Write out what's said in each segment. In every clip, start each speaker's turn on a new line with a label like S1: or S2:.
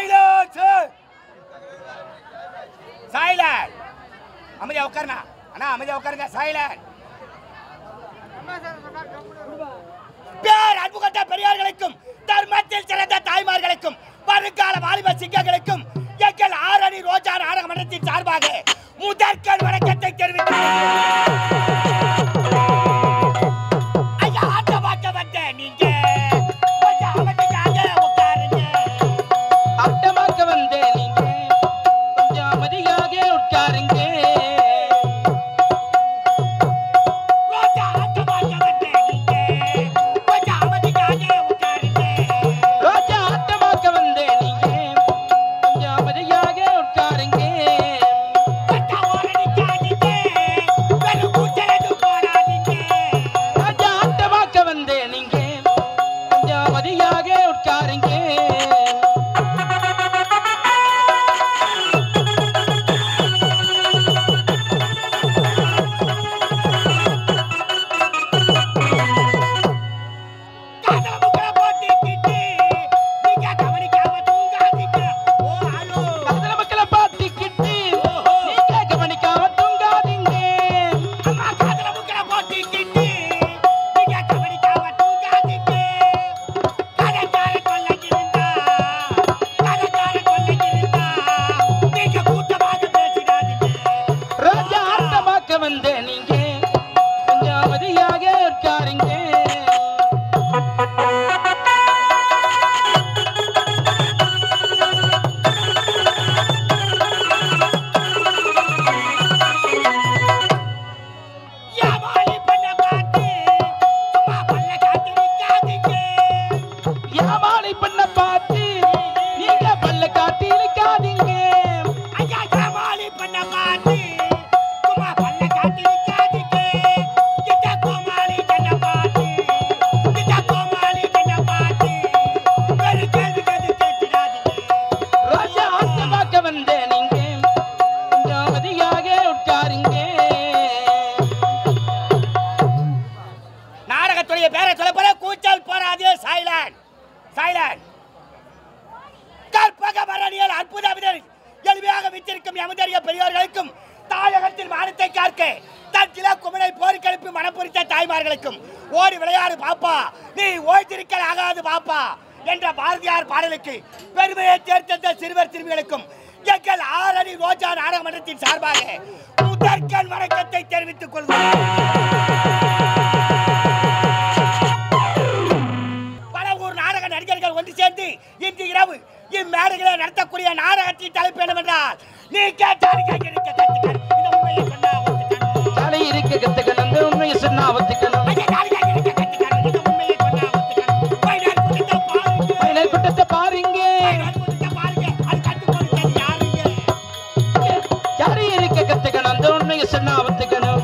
S1: Silence silent அமைதியா உட்காருண்ணா அண்ணா அமைதியா உட்காருங்க சைலண்ட் பேர் அன்பு கொண்ட பெரியார்களுக்கும் தர்மத்தில் சிறந்த தாய்மார்களுக்கும் வருங்கால வாலிப சிங்கங்களுக்கும் எங்கள் ஆரணி ரோஜா நாடக மன்றத்தின் சார்பாக முதற்கண் வணக்கத்தை தெரிவித்துக் ஐயா ஆட்டமாக்க வந்தேன் நீங்க கொஞ்சம் அமைதியாக உட்காருங்க
S2: அட்டமாக்க வந்தேன் நீங்க கொஞ்சம் அமைதியாக உட்காருங்க
S1: ரோஜா ஆட்டமாக்க வந்தேன் நீங்க கொஞ்சம் அமைதியாக உட்காருங்க
S2: ரோஜா அட்டமாக்க வந்தேன் நீங்க கொஞ்சம் அமைதியாக உட்காருங்க
S1: பட்டா ஓரடிக்காதீங்க வெறும் கூச்சலது போடாதீங்க
S2: ரோஜா அட்டமாக்க வந்தேன் நீங்க கொஞ்சம் அமைதியாக உட்காருங்க
S1: காதலமுக்குள்ள போட்டிக்கிட்டு நீங்க கவனிக்காம தூங்காதீங்க ஓ ஹலோ
S2: காதல மக்களை பார்த்துக்கிட்டு நீங்க கவனிக்காம தூங்காதீங்க
S1: அம்மா காதலமுக்குள்ள போட்டிக்கிட்டு நீங்க கவனிக்காம தூங்காதீங்க கதைக்கார கொள்ளை இருந்தா கதைக்கார கொள்ளை இருந்தா நீங்க கூட்டமாக பேசிடாதீங்க
S2: ரோஜா அட்டமாக்க வந்தேன் நீங்க கொஞ்சம் அமைதியாக உட்காருங்க
S1: ஏமாளி பண்ண பார்த்து சும்மா பல்ல காட்டி நிக்காதீங்க
S2: ஏமாளி பண்ண பார்த்து நீங்க பல்ல காட்டி இருக்காதீங்க
S1: ஐயா ஏமாளி பண்ண பார்த்து சும்மா பல்ல காட்டி நிக்காதீங்க கிட்ட கோமாளி பண்ண பார்த்து கிட்ட கோமாளி பண்ண பார்த்து வெறு கேள்வி கேட்டு கேட்டுடாதீங்க
S2: ரோஜா அட்டமாக்க வந்தேன் நீங்க கொஞ்சம் அமைதியாக உட்காருங்க
S1: நாடகத்துடைய பேரை சொல்ல போற கூச்சல் போராது சைலண்ட் சைலண்ட் கற்பக மரணியல் அற்புத அமிதர் எளிமையாக விற்றிருக்கும் எமதறிய பெரியோர்களுக்கும் தாயகத்தில் மானத்தை காக்க தன் கிலோ குமனை போர்க்கெழுப்பி மனப்புரித்த தாய்மார்களுக்கும் ஓடி விளையாடு பாப்பா நீ ஓய்த்திருக்கல் ஆகாது பாப்பா என்ற பாரதியார் பாடலுக்கு பெருமையை சேர்த்த சிறுவர் சிறுமிகளுக்கும் எங்கள் ஆரணி ரோஜா நாடக மன்றத்தின் சார்பாக முதற்கண் வணக்கத்தை தெரிவித்துக் கொள்கிறோம் பல ஊர் நாடக நடிகர்கள் ஒன்று சேர்ந்து இன்று இரவு இம்மேடைகளை நடத்தக்கூடிய நாடகத்தின் தலைப்பு என்னவென்றால் நீ கேட்டால் கேட்க கத்துக்கள் இந்த உண்மையை சொன்னா ஒத்துக்கணும்.
S2: தலை இருக்க கத்துக்கணும் அந்த உண்மையை சொன்னா ஒத்துக்கணும்
S1: ஐயா, நாலு கேட்க கத்துக்கணும் இந்த உண்மையை சொன்னா ஒத்துக்கணும். பையனார் கூட்டத்தை பாருங்க.
S2: பையனை கூட்டத்தை பாருங்க
S1: பையனார் கூட்டத்தை பாருங்க. அது கற்றுக் கொடுத்தது யாருங்க?
S2: யாரை இருக்க கத்துக்கணும் அந்த உண்மையை சொன்னா ஒத்துக்கணும்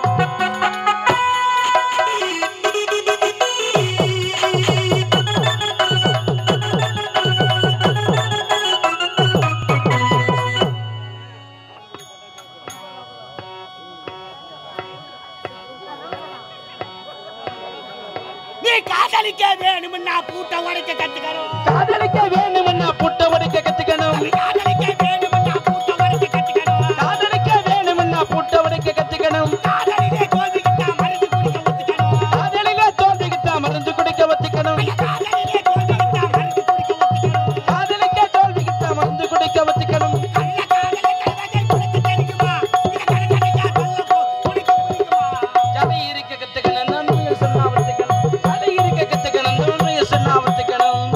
S1: நீ காதலிக்க வேணும்னா பூட்டை உடைக்க கத்துக்கணும்
S2: காதலிக்க வேணும்னா புட்ட உடைக்க கத்துக்கணும்
S1: நீ காதலிக்க வேணும்னா பூட்டை உடைக்க கத்துக்கணும்
S2: காதலிக்க வேணும்னா புட்ட உடைக்க கத்துக்கணும்
S1: காதலிலே தோல்விக்கிட்டா மருந்து குடிக்க ஒத்துக்கணும்
S2: காதலில தோல்விக்கிட்டா மருந்து குடிக்க ஒத்துக்கணும்
S1: காதலிலே தோல்விக்கிட்டா மருந்து குடிக்க ஒத்துக்கணும்
S2: காதலிக்க தோல்விக்கிட்டா மருந்து குடிக்க ஒத்துக்கணும்
S1: கள்ள காதலை கல்வதை குடிக்க தெரியுமா இத கடைக்கடைக்கா கள்ள போ- குடிக்க முடியுமா
S2: ஜலை இருக்க கத்துக்கணும் அந்த உண்மையை சொன்னா ஒத்துக்கணும் ஜலை இருக்க கத்துக்கணும் அந்த உண்மையை சொன்னா ஒத்துக்கணும்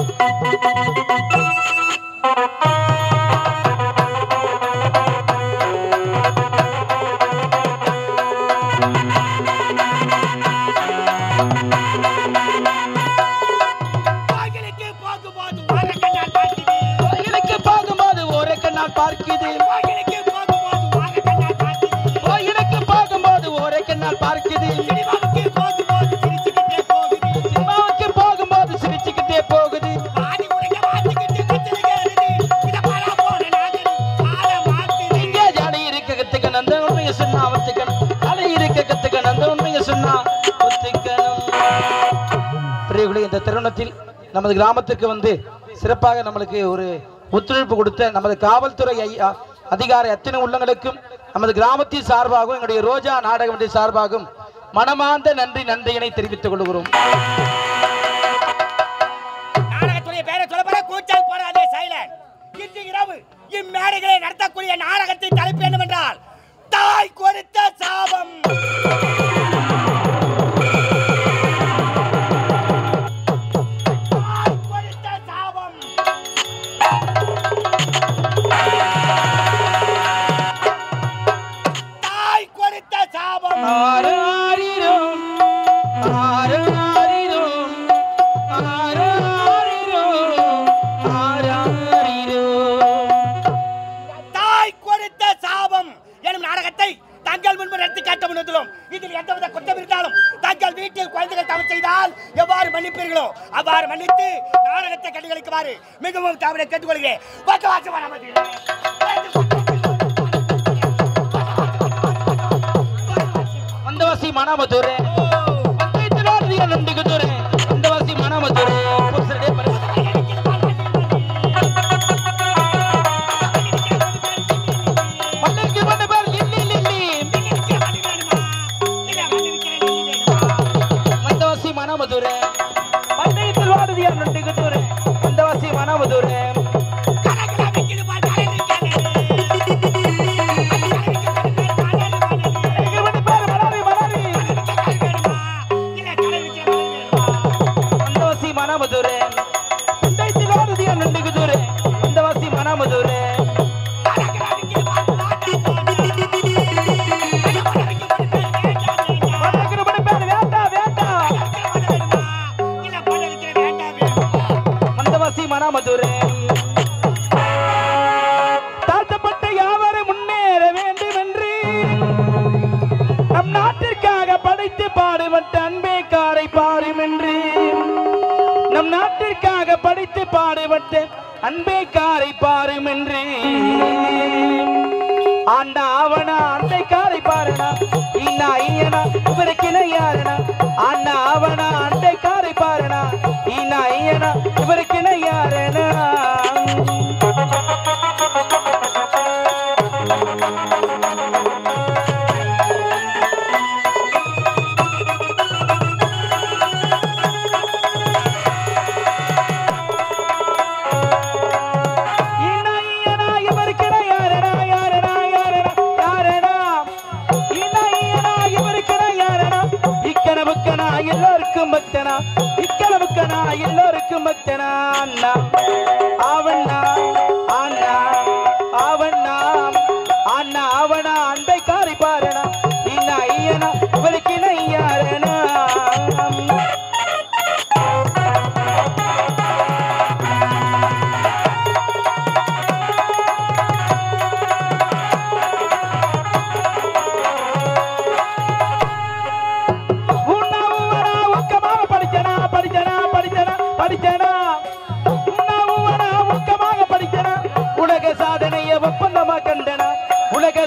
S1: கோயிலுக்கு போகும்போது ஓரக்கண்ணால் பார்க்குது
S2: கோயிலுக்கு போகும்போது ஒரு கண்ணால் பார்க்குது
S1: கோயிலுக்கு போகும்போது ஓரக்கண்ணால் பார்க்குது
S2: கோயிலுக்கு போகும்போது ஒரு கண்ணால் பார்க்குது
S1: சினிமாவுக்கு போகும்போது சிரிச்சுக்கிட்டே போகுது
S2: சினிமாவுக்கு போகும்போது சிரிச்சுக்கிட்டே போகுது
S1: பாதி உடைக்க மாத்திக்கிட்டு கத்திரிக்கை எழுது இத பரா போன நாகரி ஆள மாத்துது
S2: இங்கே ஜாலி இருக்க கத்துக்கணும் அந்த உண்மையை சொன்னா ஒத்துக்கணும் ஜாலி இருக்க கத்துக்கணும் அந்த உண்மையை சொன்னா ஒத்துக்கணும் பிரியர்களே இந்த தருணத்தில் நமது கிராமத்திற்கு வந்து சிறப்பாக நம்மளுக்கு ஒரு ஒத்துழைப்பு கொடுத்த நமது காவல்துறை ஐயா அதிகாரி அத்தனை உள்ளங்களுக்கும் நமது கிராமத்தின் சார்பாகவும் எங்களுடைய ரோஜா நாடகத்தின் சார்பாகவும் மனமார்ந்த நன்றி நன்றியினை தெரிவித்துக் கொள்கிறோம்
S1: நாடகத்துடைய பேரை சொல்லப்பட கூச்சல் போடாதே சைலண்ட் இன்று இரவு இம்மேடைகளை நடத்தக்கூடிய நாடகத்தின் தலைப்பு என்னவென்றால் தாய் கொடுத்த சாபம் தாய் கொடுத்த சாபம் தாய் கொடுத்த சாபம்
S2: ஆராரிரோம், ஆராரிரோம், ஆராரிரோம், ஆராரிரோம்.
S1: தாய் கொடுத்த சாபம் எனும் நாடகத்தை தங்கள் முன்பு நடத்தி காட்ட முன்வந்துள்ளோம் இதில் எந்தவித குற்றம் இருந்தாலும் தங்கள் வீட்டில் குழந்தைகள் தவறு செய்தால் எவ்வாறு மன்னிப்பீர்களோ அவ்வாறு மன்னித்து நாடகத்தை கண்டுகளிக்குமாறு மிகவும் தவறை கேட்டுக்கொள்கிறேன் பக்கவாசமா நமது
S2: வந்தவாசி மணாமதுரை பஞ்சாயத்து நண்டுகுதுரை வந்தவாசி மணாமதுரை புருஷருடைய பரிசு மண்ணிற்கு மண்ணு பேர் லில்லி லில்லி வந்தவாசி மணாமதுரை பந்தயத்தில் வாடுதியார் நண்டுகுதுரை வந்தவாசி மணாமதுரை பேர் மலரி மலரி வந்தவாசி மணாமதுரை பந்தயத்தில் வாடுதியார் நண்டுகுதுரை வந்தவாசி மணாமதுரை மண்ணிற்கு மண்ணு பேர் வேண்டாம் வேண்டாம் மந்தவாசி மணாமதுரை தாழ்த்தப்பட்ட யாவரும் முன்னேற வேண்டும் என்று நம் நாட்டிற்காக படைத்து பாடுபட்ட அன்பே காரை பாரும் என்று நம் நாட்டிற்காக படித்து பாடுபட்ட அன்பே காரை பாரும் என்று ஆண்டா அவனா அண்டை காரை பாருனா இன்னா ஐயனா இவருக்கு யாருனா ஆண்டா அவனா அண்டை காரை பாருனா இன்னா ஐயனா இவருக்கு யாருனா இன்னா ஐயனா இவருக்கு யாருனா யாருனா யாருனா யாருனா இன்னா ஐயனா இவருக்கு யாருனா இக்கனவுக்கனா எல்லோருக்கும் பக்தனா இக்கனவுக்கனா எல்லோருக்கும் பக்தனா அண்ணா அவண்ணா அண்ணா அவண்ணா அண்ணா அவனா அன்பை காரி பாருனா இன்னா ஐயனா இவருக்கு யாருனா உன்னா உவனா உக்கமாக படிச்சனா படிச்சனா படிச்சனா படிச்சனா உன்னா உவனா உக்கமாக படிச்சனா உலக சாதனைய ஒப்பந்தமா கண்டனா உலக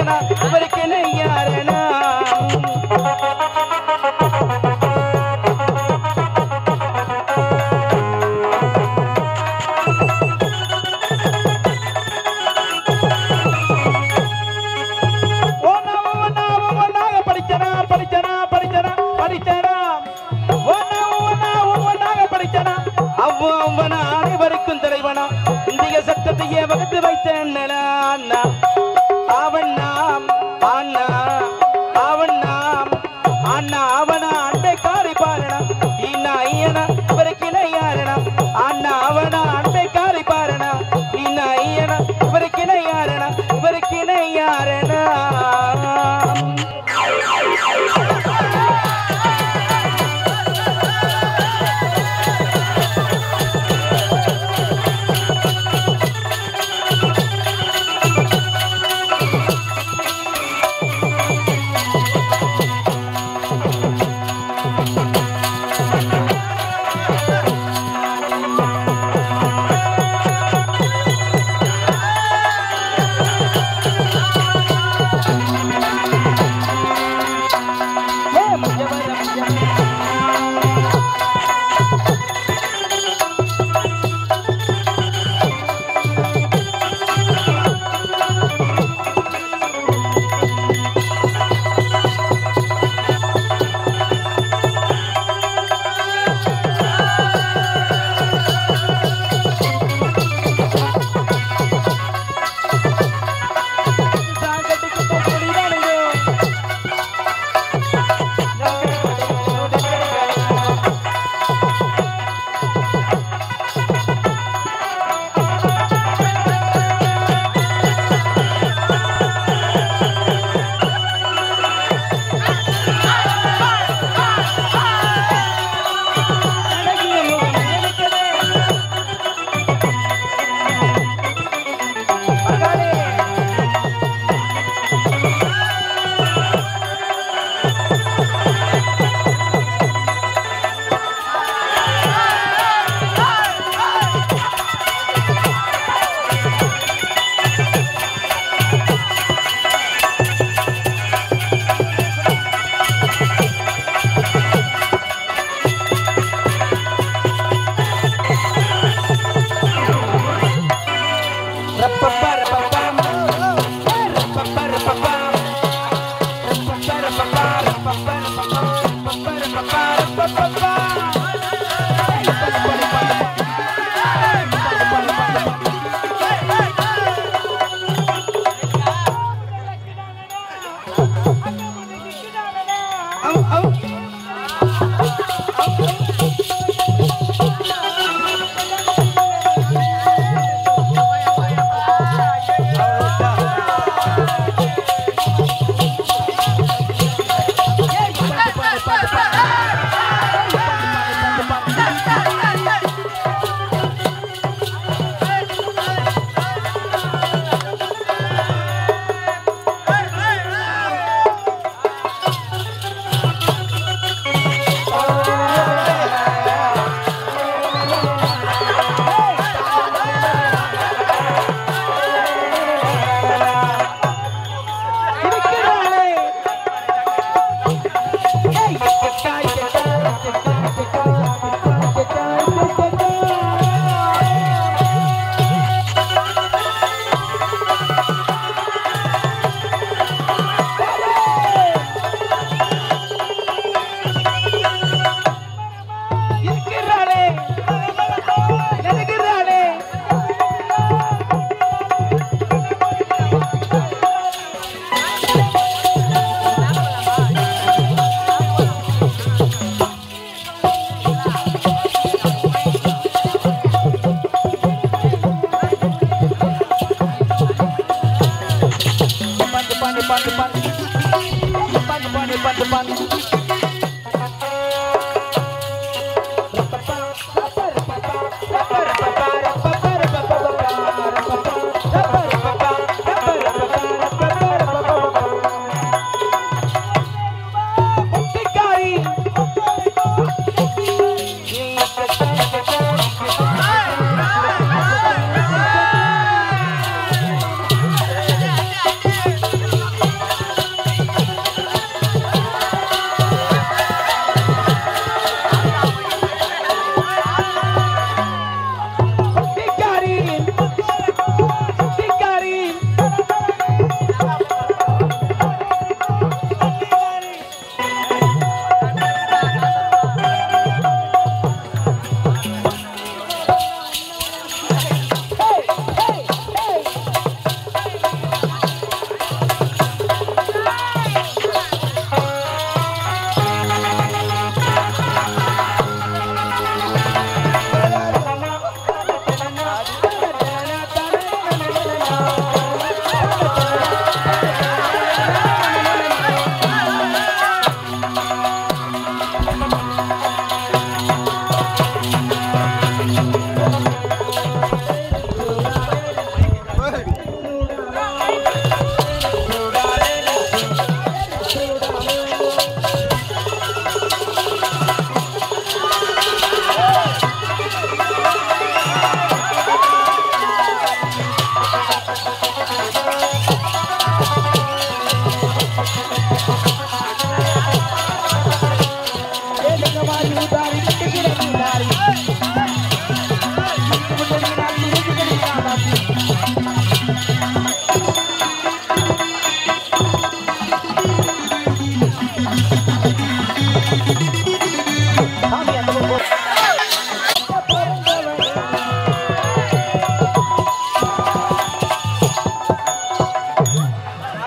S2: பாருனா இவருக்கு என்ன யாருனா ஒன்னா ஒன்னா ஒன்னாக படிச்சனா படிச்சனா படிச்சனா படிச்சனா ஒன்னா ஒன்னா ஒன்னாக படிச்சனா அவ்வ அவ்வனா அனைவருக்கும் தலைவனா இந்திய சட்டத்தையே வகுத்து வைத்த அண்ணனா அண்ணா அவன் நாம் அண்ணா அவன் நாம் அண்ணா அவனா அண்டை காரை பாருனா இன்னா ஐயனா இவருக்கு இணையாரனா அண்ணா அவனா அண்டை காரை பாருனா இன்னா ஐயனா இவருக்கு இணையாரனா இவருக்கு இணையாரனா இருக்கிறாளே இருக்கிறாளே Pandu, pandu, pandu, pandu. Pandu, pandu, pandu, pandu.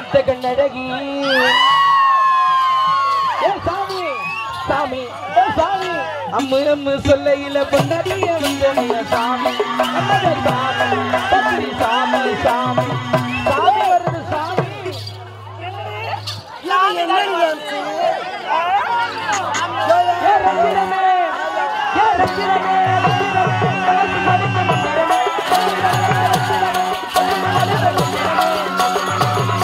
S2: சித்த கண்ணழகி ஏ சாமி சாமி ஏ சாமி அம்மு அம்மு சொல்லையில பொண்டாடிய வந்தனைய சாமி அம்மட சாமி பத்திரி சாமி சாமி சாமி வருது சாமி ஏ ரஞ்சிதமே ஏ ரஞ்சிதமே ரஞ்சிதமே மனசு மடித்த மந்திரமே ரஞ்சிதமே ரஞ்சிதமே மனசு மடித்த மந்திரமே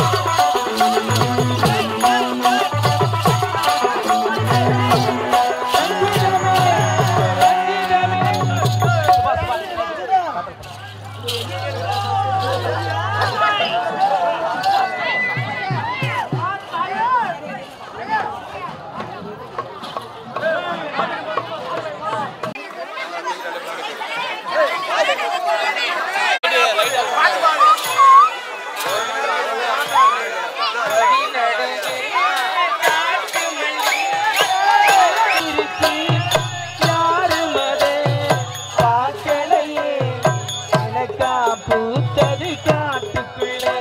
S2: பூத்தது காட்டுக்குள்ளே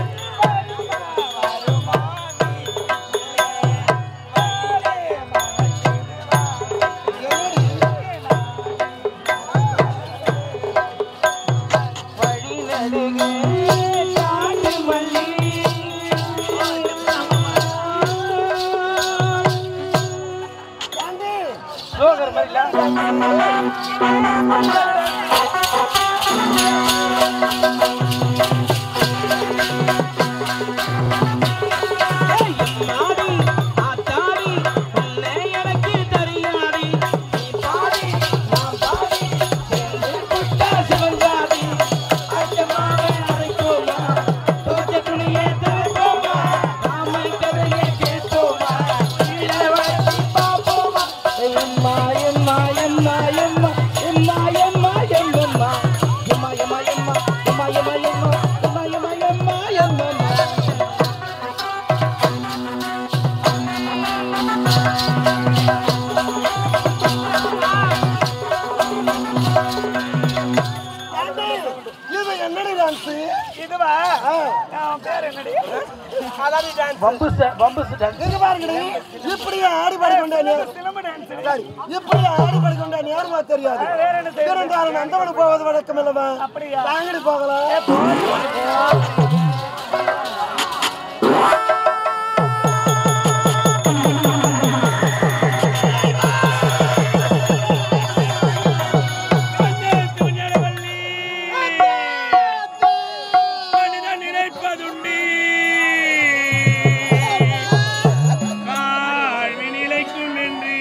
S2: வழி நடுங்க காட்டு மல்லி ஸ்லோகர் மாதிரில நாடி ஆத்தாடி உன்னை எனக்கு தெரியாடி நீ பாடி நான் பாடி சேர்ந்து புட்டா சிவந்தாடி அச்சமாக அரைக்கோமா தோச்ச துணியே தரப்போமா நாம கதையை கேட்போமா கீழே வச்சு பார்ப்போமா எம்மா எம்மா எம்மா எம்மா எம்மா எம்மா எம்மா எம்மா எம்மா எம்மா எம்மா எம்மா எம்மா எம்மா எம்மா எம்மா எம்மா
S3: இது என்னடி டான்ஸ்
S1: இதுவா அவன் பேர் என்னடி அதாவது டான்ஸ்
S2: வம்பு ச- வம்பு ச- டான்ஸ்.
S3: இங்க பாருங்கடி இப்படியே ஆடி பாடி கொண்டே நேர்
S1: சிலம்பு டான்ஸ்
S3: சரி, இப்படியே ஆடி பாடி கொண்டே நேர்மா தெரியாது
S1: வேற என்ன செய்ய
S3: இருந்தாலும் நந்தவனுக்கு போவது வழக்கம் இல்லவா
S1: அப்படியா?
S3: தாங்கடி போகலாம்
S1: மனிதன் நினைப்பதுண்டி வாழ்வி நிலைக்கும் என்று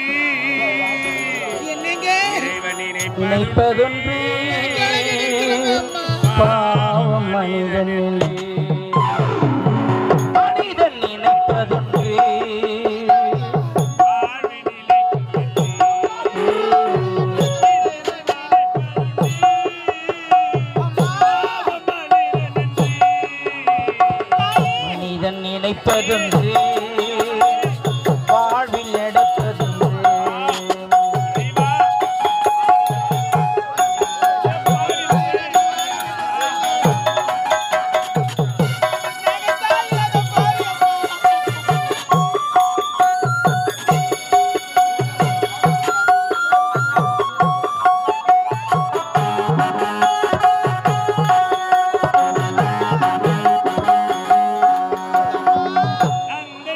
S1: இறைவன் நினைப்பது
S2: நினைப்பதொன்று பாவம் மனிதன் மனிதன் நினைப்பதொன்று
S1: வாழ்வி நிலைக்கும்
S2: மனிதன் நினைப்பதொன்று வாழ்வில் நடப்பதொன்று
S1: நந்தை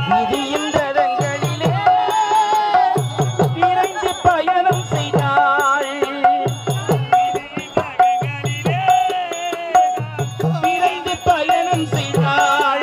S2: விதியின் ரதங்களிலே விரைந்து பயணம் செய்தாள் விரைந்து பயணம் செய்தாள்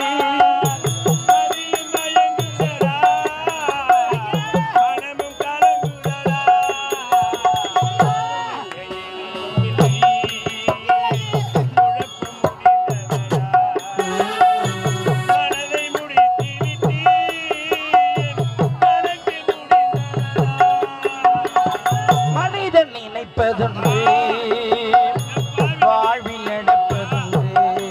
S2: மனிதன் நினைப்பதுண்டு வாழ்வில் நடப்பதுண்டு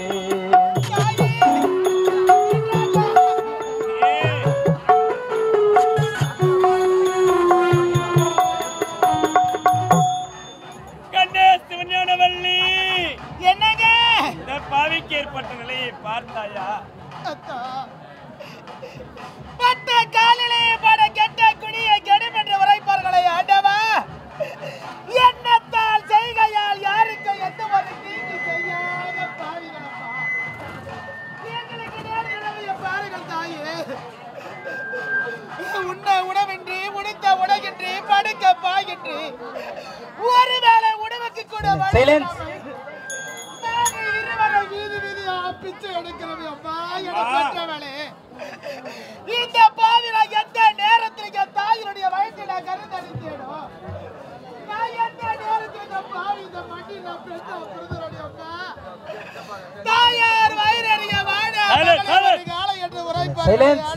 S4: கணேஷ் சிவஞானவல்லி
S1: என்னங்க
S4: இந்த பாவிக்கு ஏற்பட்ட நிலையை பார்த்தாயா
S1: பட்ட காலிலே பட கெட்ட குடியை கெடும் என்று உரைப்பார்களே ஆண்டவா எண்ணத்தால் செய்கையால் யாருக்கும் எந்த ஒரு தீங்கு செய்யாத பாவிகளப்பா எங்களுக்கு நேர்நிலைமையை பாருங்கள் தாயே உண்ண உணவின்றி உடுத்த உணகின்றி படுக்க பாயின்றி ஒருவேளை உணவுக்கு கூட வழி
S2: Silence.
S1: இல்லாமல் நாங்க இருவரும் வீதி வீதியா பிச்சை எடுக்கிறோம் அப்பா எனக்கு பெற்றவளே. இந்த பாவில எந்த நேரத்தில் என் தாயினுடைய வயசில் நான் கருத்தரித்தேனோ நான் எந்த நேரத்தில் இந்த பாவி இந்த மண்ணில் நான் பெற்ற புரிதலுடைய அப்பா தாயார் வயிறறிய வாழ
S4: Silence, silence.
S1: காலை என்று உரைப்பார்
S2: Silence.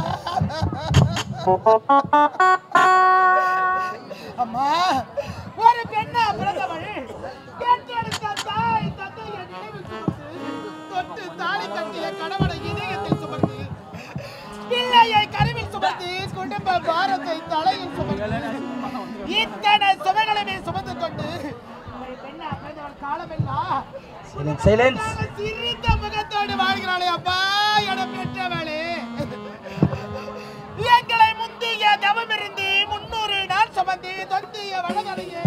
S1: அம்மா ஒரு பெண்ணா பிறந்தவள் கேட்டெடுத்த தாய் தந்தையை நினைவில் சுமந்து தொட்டு தாலி கட்டிய கணவனை இதயத்தில் சுமந்து பிள்ளையை கருவில் சுமந்து குடும்ப பாரத்தை தலையில் சுமந்து இத்தனை சுமைகளுமே சுமந்து கொண்டு ஒரு பெண்ணா பிறந்தவள் காலமெல்லாம்
S2: Silence, silence.
S1: சிரித்த முகத்தோடு வாழ்கிறாளே அப்பா என பெற்றவளே எங்களை முந்திய தவமிருந்து முன்னூறு நாள் சுமந்து தொந்திய வடகரையே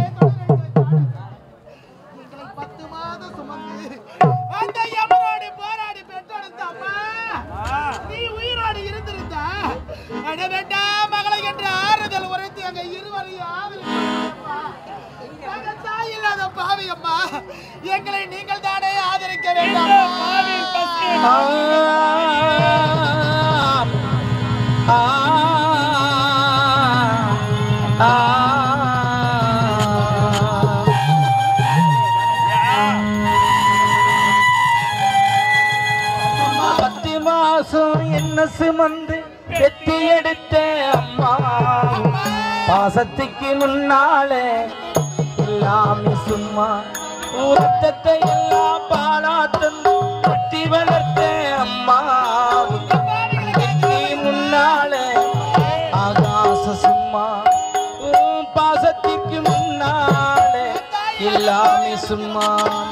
S1: எங்களை பத்து மாதம் சுமந்து அந்த யமனோடு போராடி பெற்றெடுத்த அம்மா நீ உயிரோடு இருந்திருந்தா அட வேண்டாம் மகளை என்று ஆறுதல் உரைத்து அங்க இருவரையும் ஆதரவு நாங்கள் தாய் இல்லாத பாவி அம்மா எங்களை நீங்கள் தானே ஆதரிக்க வேண்டாம்
S4: பாவியின் பசியை
S2: ஆம். ஆ. ஆ. பத்து மாசம் என்ன சுமந்து வெத்தி எடுத்த அம்மா பாசத்துக்கு முன்னாலே எல்லாமே சும்மா ரத்தத்தை எல்லாம் பாலா தந்து கட்டி வளர்த்த அம்மா வெற்றி முன்னாலே ஆகாச சும்மா உன் பாசத்திற்கு முன்னாலே எல்லாமே சும்மா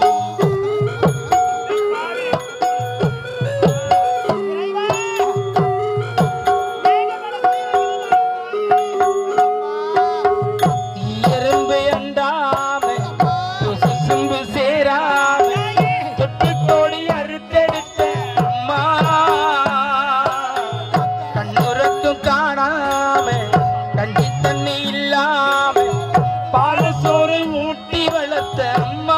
S2: எறும்பு அண்டாம கொசு சிம்பு சேராம தொட்டு கோடி அறுத்தெடுத்த அம்மா கண்ணுறக்கும் காணாம கஞ்சி தண்ணி இல்லாம பால் சோறு ஊட்டி வளர்த்த அம்மா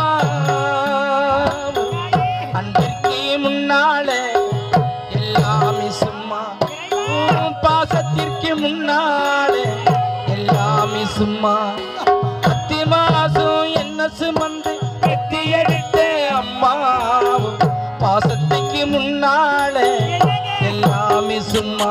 S2: அன்பிற்கு முன்னாலே எல்லாமே சும்மா உன் பாசத்திற்கு முன்னாலே எல்லாமே சும்மா பத்து மாசம் என்ன சுமந்து வெத்தி எடுத்த அம்மாவும் பாசத்துக்கு முன்னாலே எல்லாமே சும்மா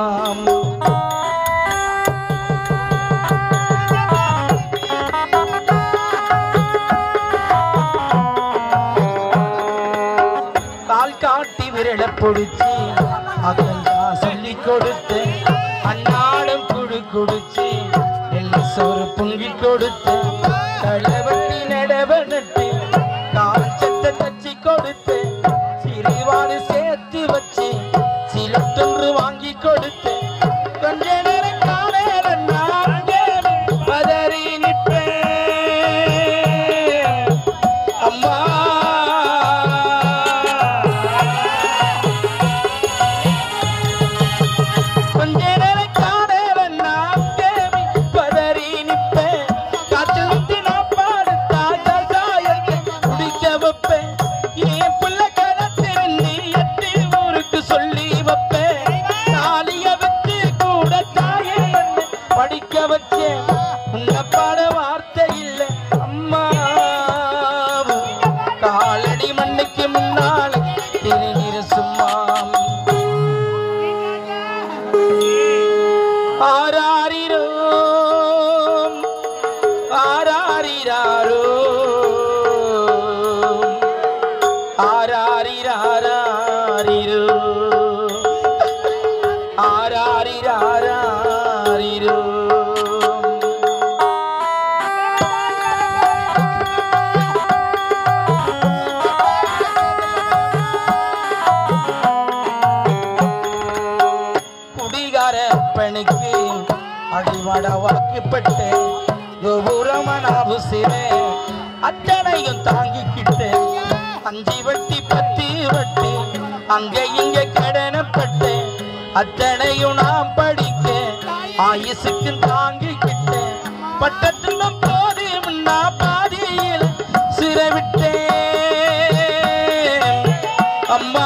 S2: கால் காட்டி விரல பிடிச்சி அக்கா சொல்லி கொடுத்து அன்னாடும் குடு குடிச்சு எள்ளு சோறு பொங்கி கொடுத்து தளவட்டி நடவ நட்டு கால் சட்டை தச்சு கொடுத்து சிறுவாடு சேர்த்து வச்சு சிலத்தொன்று வாங்கி கொடுத்து கொஞ்ச நேரம் காலையில நான் பதறி நிற்பேன் அம்மா கொஞ்ச ஆராரிரோ ஆராரிராரோ ஆராரிராரிரோ ஆராரிராரிரோ குடிகார பெண்ணுக்கு அடிமட வாக்குப்பட்டு கோபுரமனாவு சிறை அத்தனையும் தாங்கிக்கிட்டு அஞ்சு வட்டி பத்து வட்டி அங்க இங்க கடனப்பட்டு அத்தனையும் நான் படிக்க ஆயுசுக்கு தாங்கிக்கிட்டு பட்டத்துன்னும் போது முன்னா பாதியில் சிறை விட்டேன் அம்மா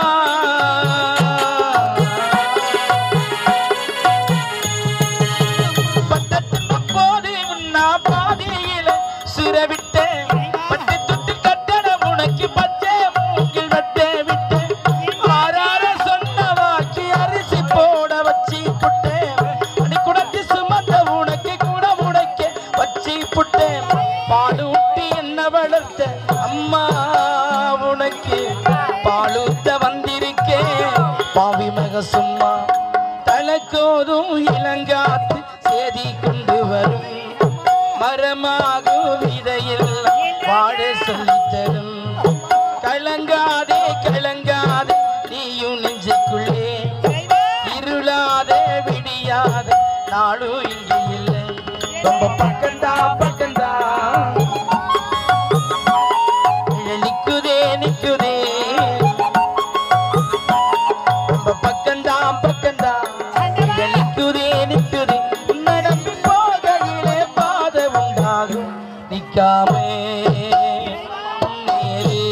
S2: பட்டத்துக்கு போது முன்னா பாதியில சிறவிட்டேன் பட்டு துட்டு கட்டண உனக்கு பச்சை மூக்கில் வெட்ட விட்டேன் ஆறார சொன்ன வாக்கி அரிசி போட வச்சு புட்டேன் அடி குடத்தி சுமந்த உனக்கு கூட உடைக்க வச்சு புட்டேன் பாடு ஊட்டி என்ன வளர்த்த அம்மா உனக்கு பாலூத்த வந்திருக்கேன் பாவி மக சும்மா தலக்கோதும் இளங்காத்து செய்தி கொண்டு வரும் மரமாகும் விதையில் வாழ சொல்லித் தரும் கலங்காதே கலங்காதே நீயும் நெஞ்சுக்குள்ளே இருளாதே விடியாதே நாளும் இங்கே இல்லை ரொம்ப பக்கந்தா பக்கந்தா நிக்குதே நிக்குதே ரொம்ப பக்கந்தான் பக்கந்தான் இங்க நிக்குதே நிக்குதே நடந்து போகையிலே பாத உண்டாகும் நிக்காமே முன்னேறு.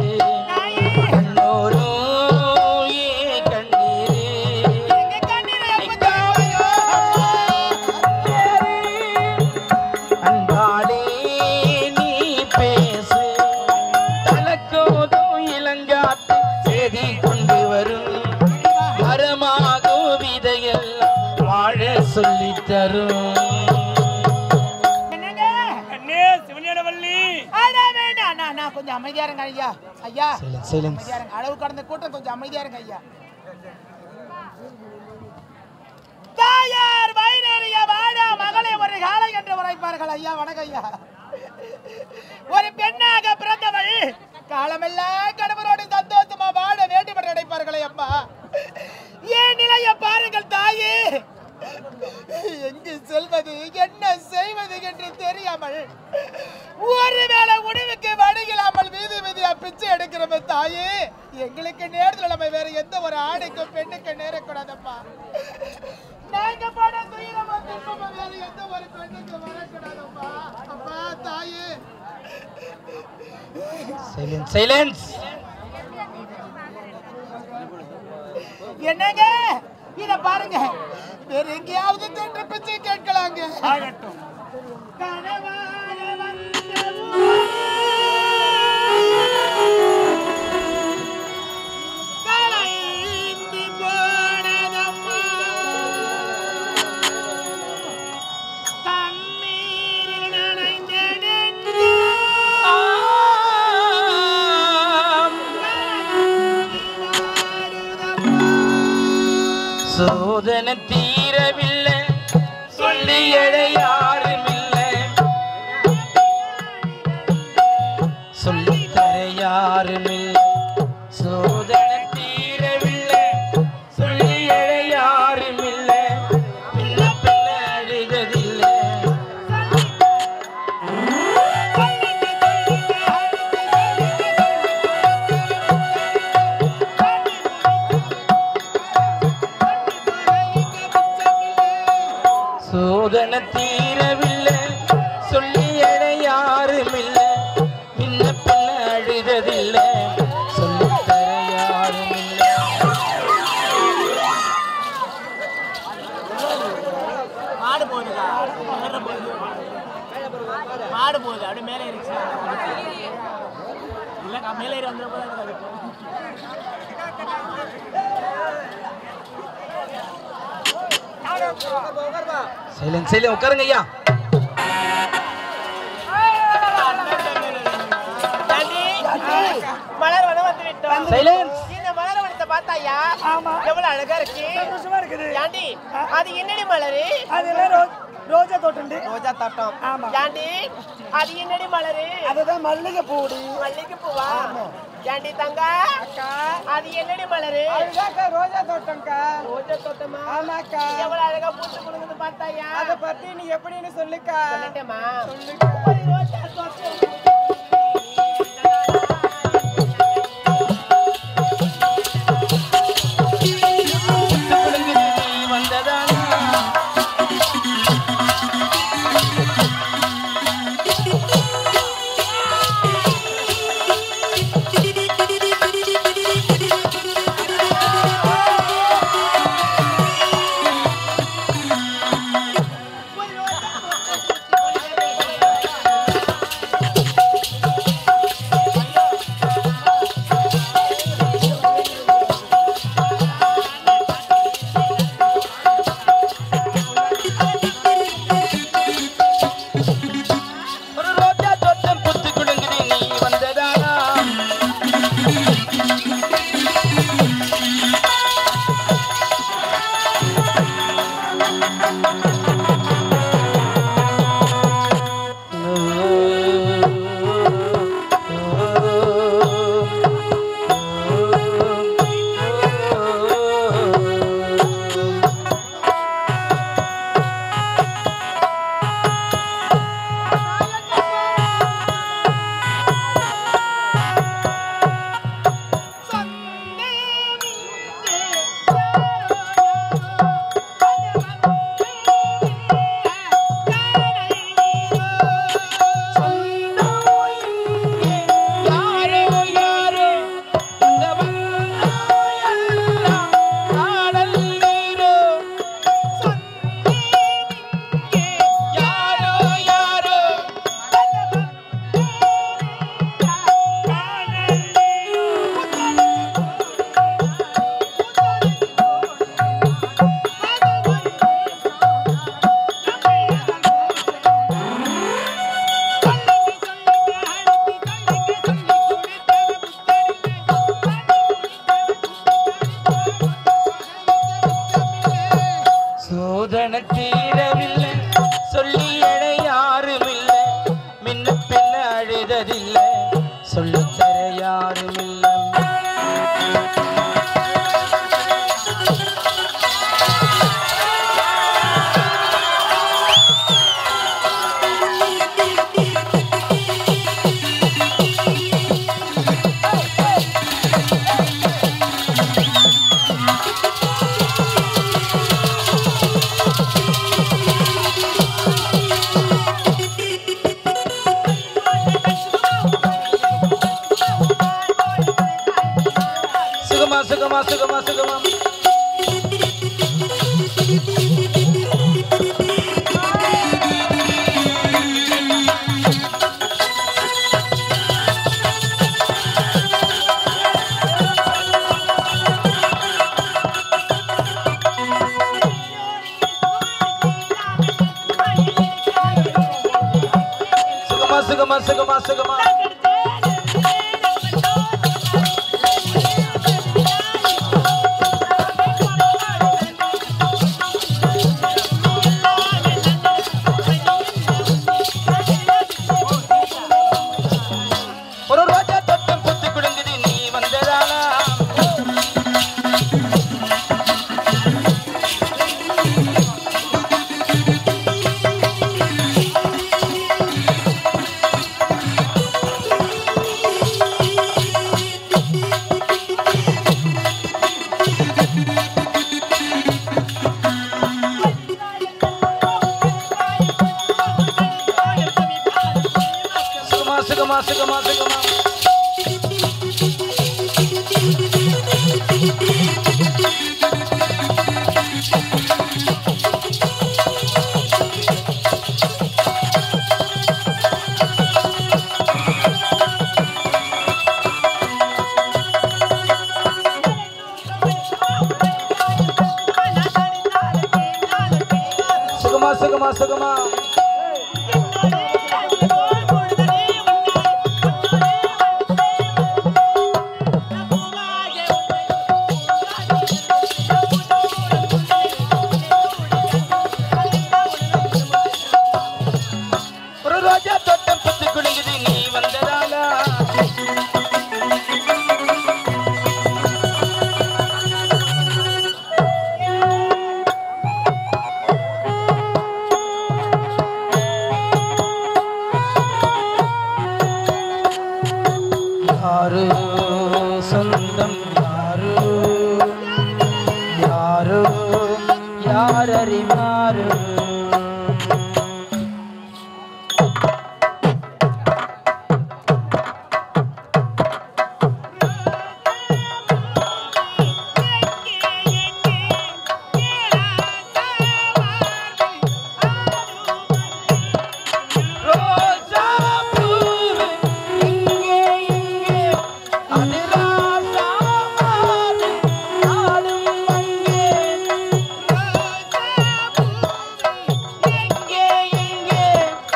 S2: கண்ணோரும் ஏ கண்ணீரே. நிக்காமே முன்னேறு. அன்பாலே நீ பேசு தலக்கோதும் இளங்காத்து செய்தி கொண்டு வரும் மரமாகும் விதையெல்லாம் வாழ சொல்லித் தரும்
S5: என்னங்க
S4: அண்ணே சிவஞானவல்லி
S5: அட வேண்டாம் அண்ணா, அண்ணா, கொஞ்சம் அமைதியா இருங்க ஐயா ஐயா
S2: Silence, silence.
S5: அமைதியா இருங்க அளவு கடந்த கூட்டம் கொஞ்சம் அமைதியா இருங்க ஐயா தாயார் வயிறறிய வாடா மகளை ஒரு காலை என்று உரைப்பார்கள் ஐயா வணக்கம் ஐயா ஒரு பெண்ணாக பிறந்தவள் காலமெல்லாம் கணவரோடு சந்தோஷமா வாழ வேண்டும் என்று நினைப்பார்களே அம்மா ஏன் நிலைய பாருங்கள் தாயே எங்கு செல்வது என்ன செய்வது என்று தெரியாமல் ஒருவேளை உணவுக்கு வடிகளாமல் வீதி வீதியா பிச்சை எடுக்கிறோம் தாயே எங்களுக்கு நேரத்தில் நம்ம வேற எந்த ஒரு ஆணுக்கும் பெண்ணுக்கு நேரக்கூடாதப்பா நாங்க பட துயரமா துன்பமா வேற எந்த ஒரு பெண்ணுக்கு வரக்கூடாதப்பா அப்பா தாயே
S2: சைலன்ஸ் சைலன்ஸ்
S5: என்னங்க இத பாருங்க வேற எங்கேயாவது சென்று பிச்சை கேட்கலாங்க
S4: ஆகட்டும்
S5: கனவான வந்த கலைந்து போனதம்மா தண்ணீரில் நனைந்தெடுத்து
S2: சோதனை தீரவில்லை சொல்லி எழ யாரும் இல்லை சொல்லித்தர யாரும் இல்லை சோதனை தீரவில்லை சொல்லி எழ யாரும் இல்லை பின்ன பின்ன அழுததில்லை சோதனை தீரவில்லை சொல்லி எழ யாரும் இல்லை பின்ன பின்ன அழுததில்லை சொல்லித்தர யாரும் இல்லை
S5: மாடு போகுதுக்கா மேல போகுது மாடு போகுது அப்படியே மேலே ஏறிச்சு இல்லக்கா மேலே ஏறி வந்துட போது
S1: அவனை
S2: சைலன் சைலன் உட்காருங்க ஐயா
S5: மலர் வனம் வந்து விட்டோம்
S2: சைலன்ஸ்
S5: இந்த மலர் வனத்தை பார்த்தாயா
S1: ஆமா.
S5: எவ்வளவு அழகா இருக்கு
S1: சந்தோஷமா இருக்குது
S5: ஏண்டி அது என்னடி மலரு
S1: அது எல்லாம் ரோ- ரோஜா தோட்டம்
S5: ரோஜா தோட்டம்
S1: ஆமா.
S5: ஏண்டி அது என்னடி மலரு
S3: அதுதான் மல்லிகை பூடி
S5: மல்லிகை பூவா ஏண்டி தங்கா அது என்னடி மலரு
S3: ரோஜா தோட்டம்க்கா
S5: ரோஜா தோட்டமா
S3: ஆமாக்கா
S5: எவ்வளவு அழகா பூத்து கொடுக்குது பார்த்தாயா
S3: அதை பத்தி நீ எப்படின்னு சொல்லுக்கா
S5: சொல்லட்டேமா ஒரு ரோஜா தோட்டம்
S2: நீ வந்ததானா ஒரு ரோஜா தோட்டம் புத்து குலுங்குது நீ வந்ததானா யாரோ யாரோ இந்த எல்லாம் காணல் நீரோ யாரோ யாரோ சோதனை தீரவில்லை சொல்லி எழ யாருமில்லை மின்ன பின்ன அழுததில்லை சொல்லித்தர யாருமில்லை சுகமா சுகமா சுகமா சுகமா சுகமா சுகமா சுகமா சுகமா ஒரு ரோஜா தோட்டம் புத்து குடுங்குது நீ வந்ததானா சுகமா சுகமா ஒரு ரோஜா தோட்டம் பத்து குலுங்குது நீ வந்ததாலா யாரு சொந்தம் யாரு யாரு யாரறிவாரு ரோஜா பூவே இங்கே இங்கே அது ராசா மாது ஆடும் அங்கே ரோஜா பூவே இங்கே இங்கே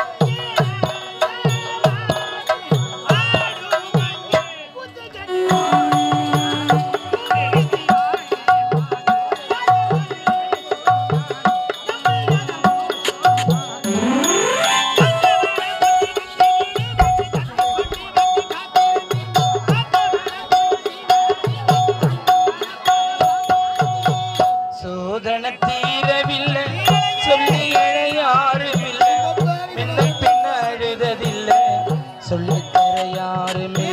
S2: சோதன தீரவில்லை சொல்லி எழ யாருமில்லை பின்ன பின்ன அழுததில்லை சொல்லித்தர யாருமே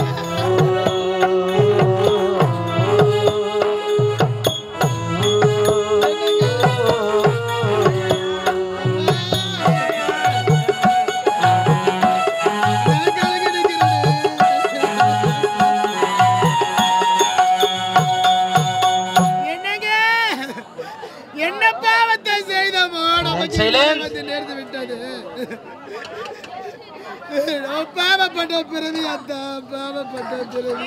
S5: என்னங்க என்ன பாவத்தை செய்தமோ நமக்கு
S2: Silence.
S5: வந்து நேர்ந்து விட்டது நம்ம பாவப்பட்ட பிறவி அந்த பாவப்பட்ட பிறவி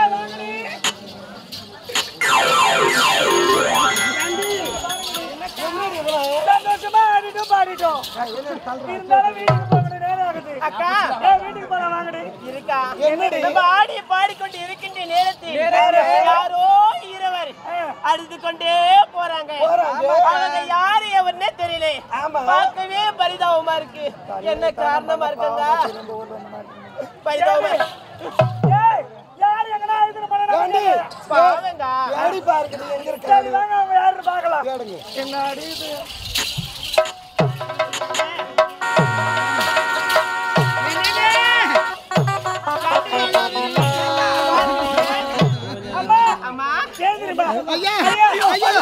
S1: சந்தோஷமா ஆடிட்டோம் பாடிட்டோம் இருந்தாலும் வீட்டுக்கு போக வேண்டிய நேரம் ஆகுது
S3: அக்கா.
S1: ஏய், வீட்டுக்கு போலாம் வாங்கடி
S3: இருக்கா
S1: என்னடி?
S3: நம்ம ஆடி பாடிக்கொண்டு இருக்கின்ற நேரத்தில் யாரோ இருவர் அழுது கொண்டே போறாங்க அவங்க யாரு எவர்னே தெரியல பார்க்கவே பரிதாபமா இருக்கு என்ன காரணமா இருக்குங்க பரிதாபமா
S1: ஏய், யார் எங்கடா இதுன்னு பண்ணணும்
S3: பாவங்க
S1: சரி வாங்க அவங்க யாருன்னு பார்க்கலாம் என்னடி இது அம்மா
S3: அம்மா
S1: கேக்குதுப்பா
S5: ஐயா
S1: ஐயா
S5: ஐயா